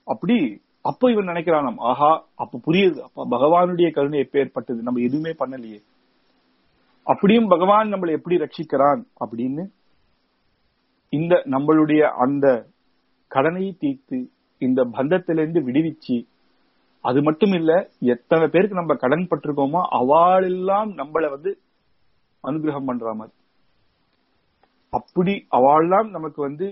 அப்படி அப்ப இவன் நினைக்கிறானாம் ஆஹா அப்ப புரியுது அப்ப பகவானுடைய கருணை எப்பேற்பட்டது நம்ம எதுவுமே பண்ணலையே அப்படியும் பகவான் நம்மளை எப்படி ரட்சிக்கிறான் அப்படின்னு இந்த நம்மளுடைய அந்த கடனை தீர்த்து இந்த பந்தத்திலிருந்து விடுவிச்சு அது மட்டும் இல்ல எத்தனை பேருக்கு நம்ம கடன் பட்டிருக்கோமோ அவாளெல்லாம் நம்மள வந்து அனுகிரகம் பண்ற மாதிரி அப்படி அவாள்லாம் நமக்கு வந்து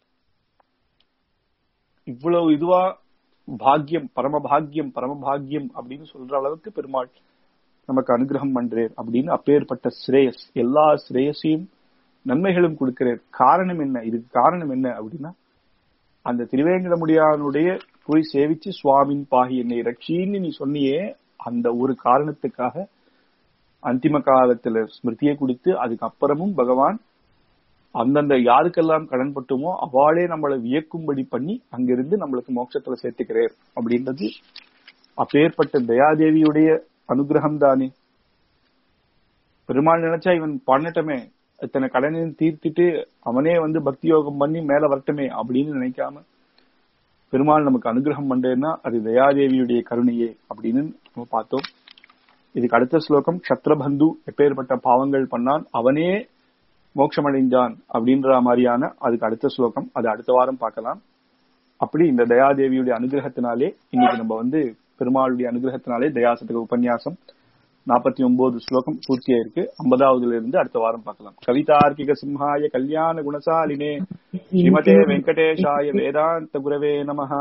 இவ்வளவு இதுவா பாக்கியம் பரம பாக்கியம் பரம பாக்கியம் அப்படின்னு சொல்ற அளவுக்கு பெருமாள் நமக்கு அனுகிரகம் பண்றேன் அப்படின்னு அப்பேற்பட்ட ஸ்ரேயஸ் எல்லா ஸ்ரேயஸையும் நன்மைகளும் கொடுக்கிறார் காரணம் என்ன இதுக்கு காரணம் என்ன அப்படின்னா அந்த திருவேங்கடமுடியானுடைய போய் சேவிச்சு சுவாமின் பாகி என்னை ரட்சின்னு நீ சொன்னியே அந்த ஒரு காரணத்துக்காக அந்திம காலத்துல ஸ்மிருதியை கொடுத்து அதுக்கப்புறமும் பகவான் அந்தந்த யாருக்கெல்லாம் கடன் பட்டுமோ அவளே நம்மளை வியக்கும்படி பண்ணி அங்கிருந்து நம்மளுக்கு மோட்சத்துல சேர்த்துக்கிறார் அப்படின்றது அப்பேற்பட்ட தயாதேவியுடைய அனுகிரகம் தானே பெருமாள் நினைச்சா இவன் பண்ணட்டமே இத்தனை கடனையும் தீர்த்துட்டு அவனே வந்து பக்தி யோகம் பண்ணி மேல வரட்டுமே அப்படின்னு நினைக்காம பெருமாள் நமக்கு அனுகிரகம் பண்றேன்னா அது தயாதேவியுடைய கருணையே அப்படின்னு நம்ம பார்த்தோம் இதுக்கு அடுத்த ஸ்லோகம் க்ஷத்ரபந்து எப்பேற்பட்ட பாவங்கள் பண்ணான் அவனே மோட்சமடைந்தான் அப்படின்ற மாதிரியான அதுக்கு அடுத்த ஸ்லோகம் அது அடுத்த வாரம் பார்க்கலாம் அப்படி இந்த தயாதேவியுடைய அனுகிரகத்தினாலே இன்னைக்கு நம்ம வந்து பெருமாளுடைய அனுகிரகத்தினாலே தயாசத்துக்கு உபன்யாசம் நாற்பத்தி ஒன்பது ஸ்லோகம் பூர்த்தியா இருக்கு ஐம்பதாவதுல இருந்து அடுத்த வாரம் பார்க்கலாம் கவிதார்க்கிக சிம்ஹாய கல்யாண குணசாலினே ஸ்ரீமதே வெங்கடேஷாய வேதாந்த குரவே நமஹா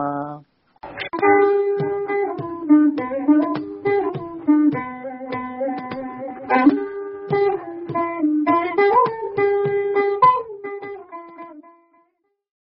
Thank you.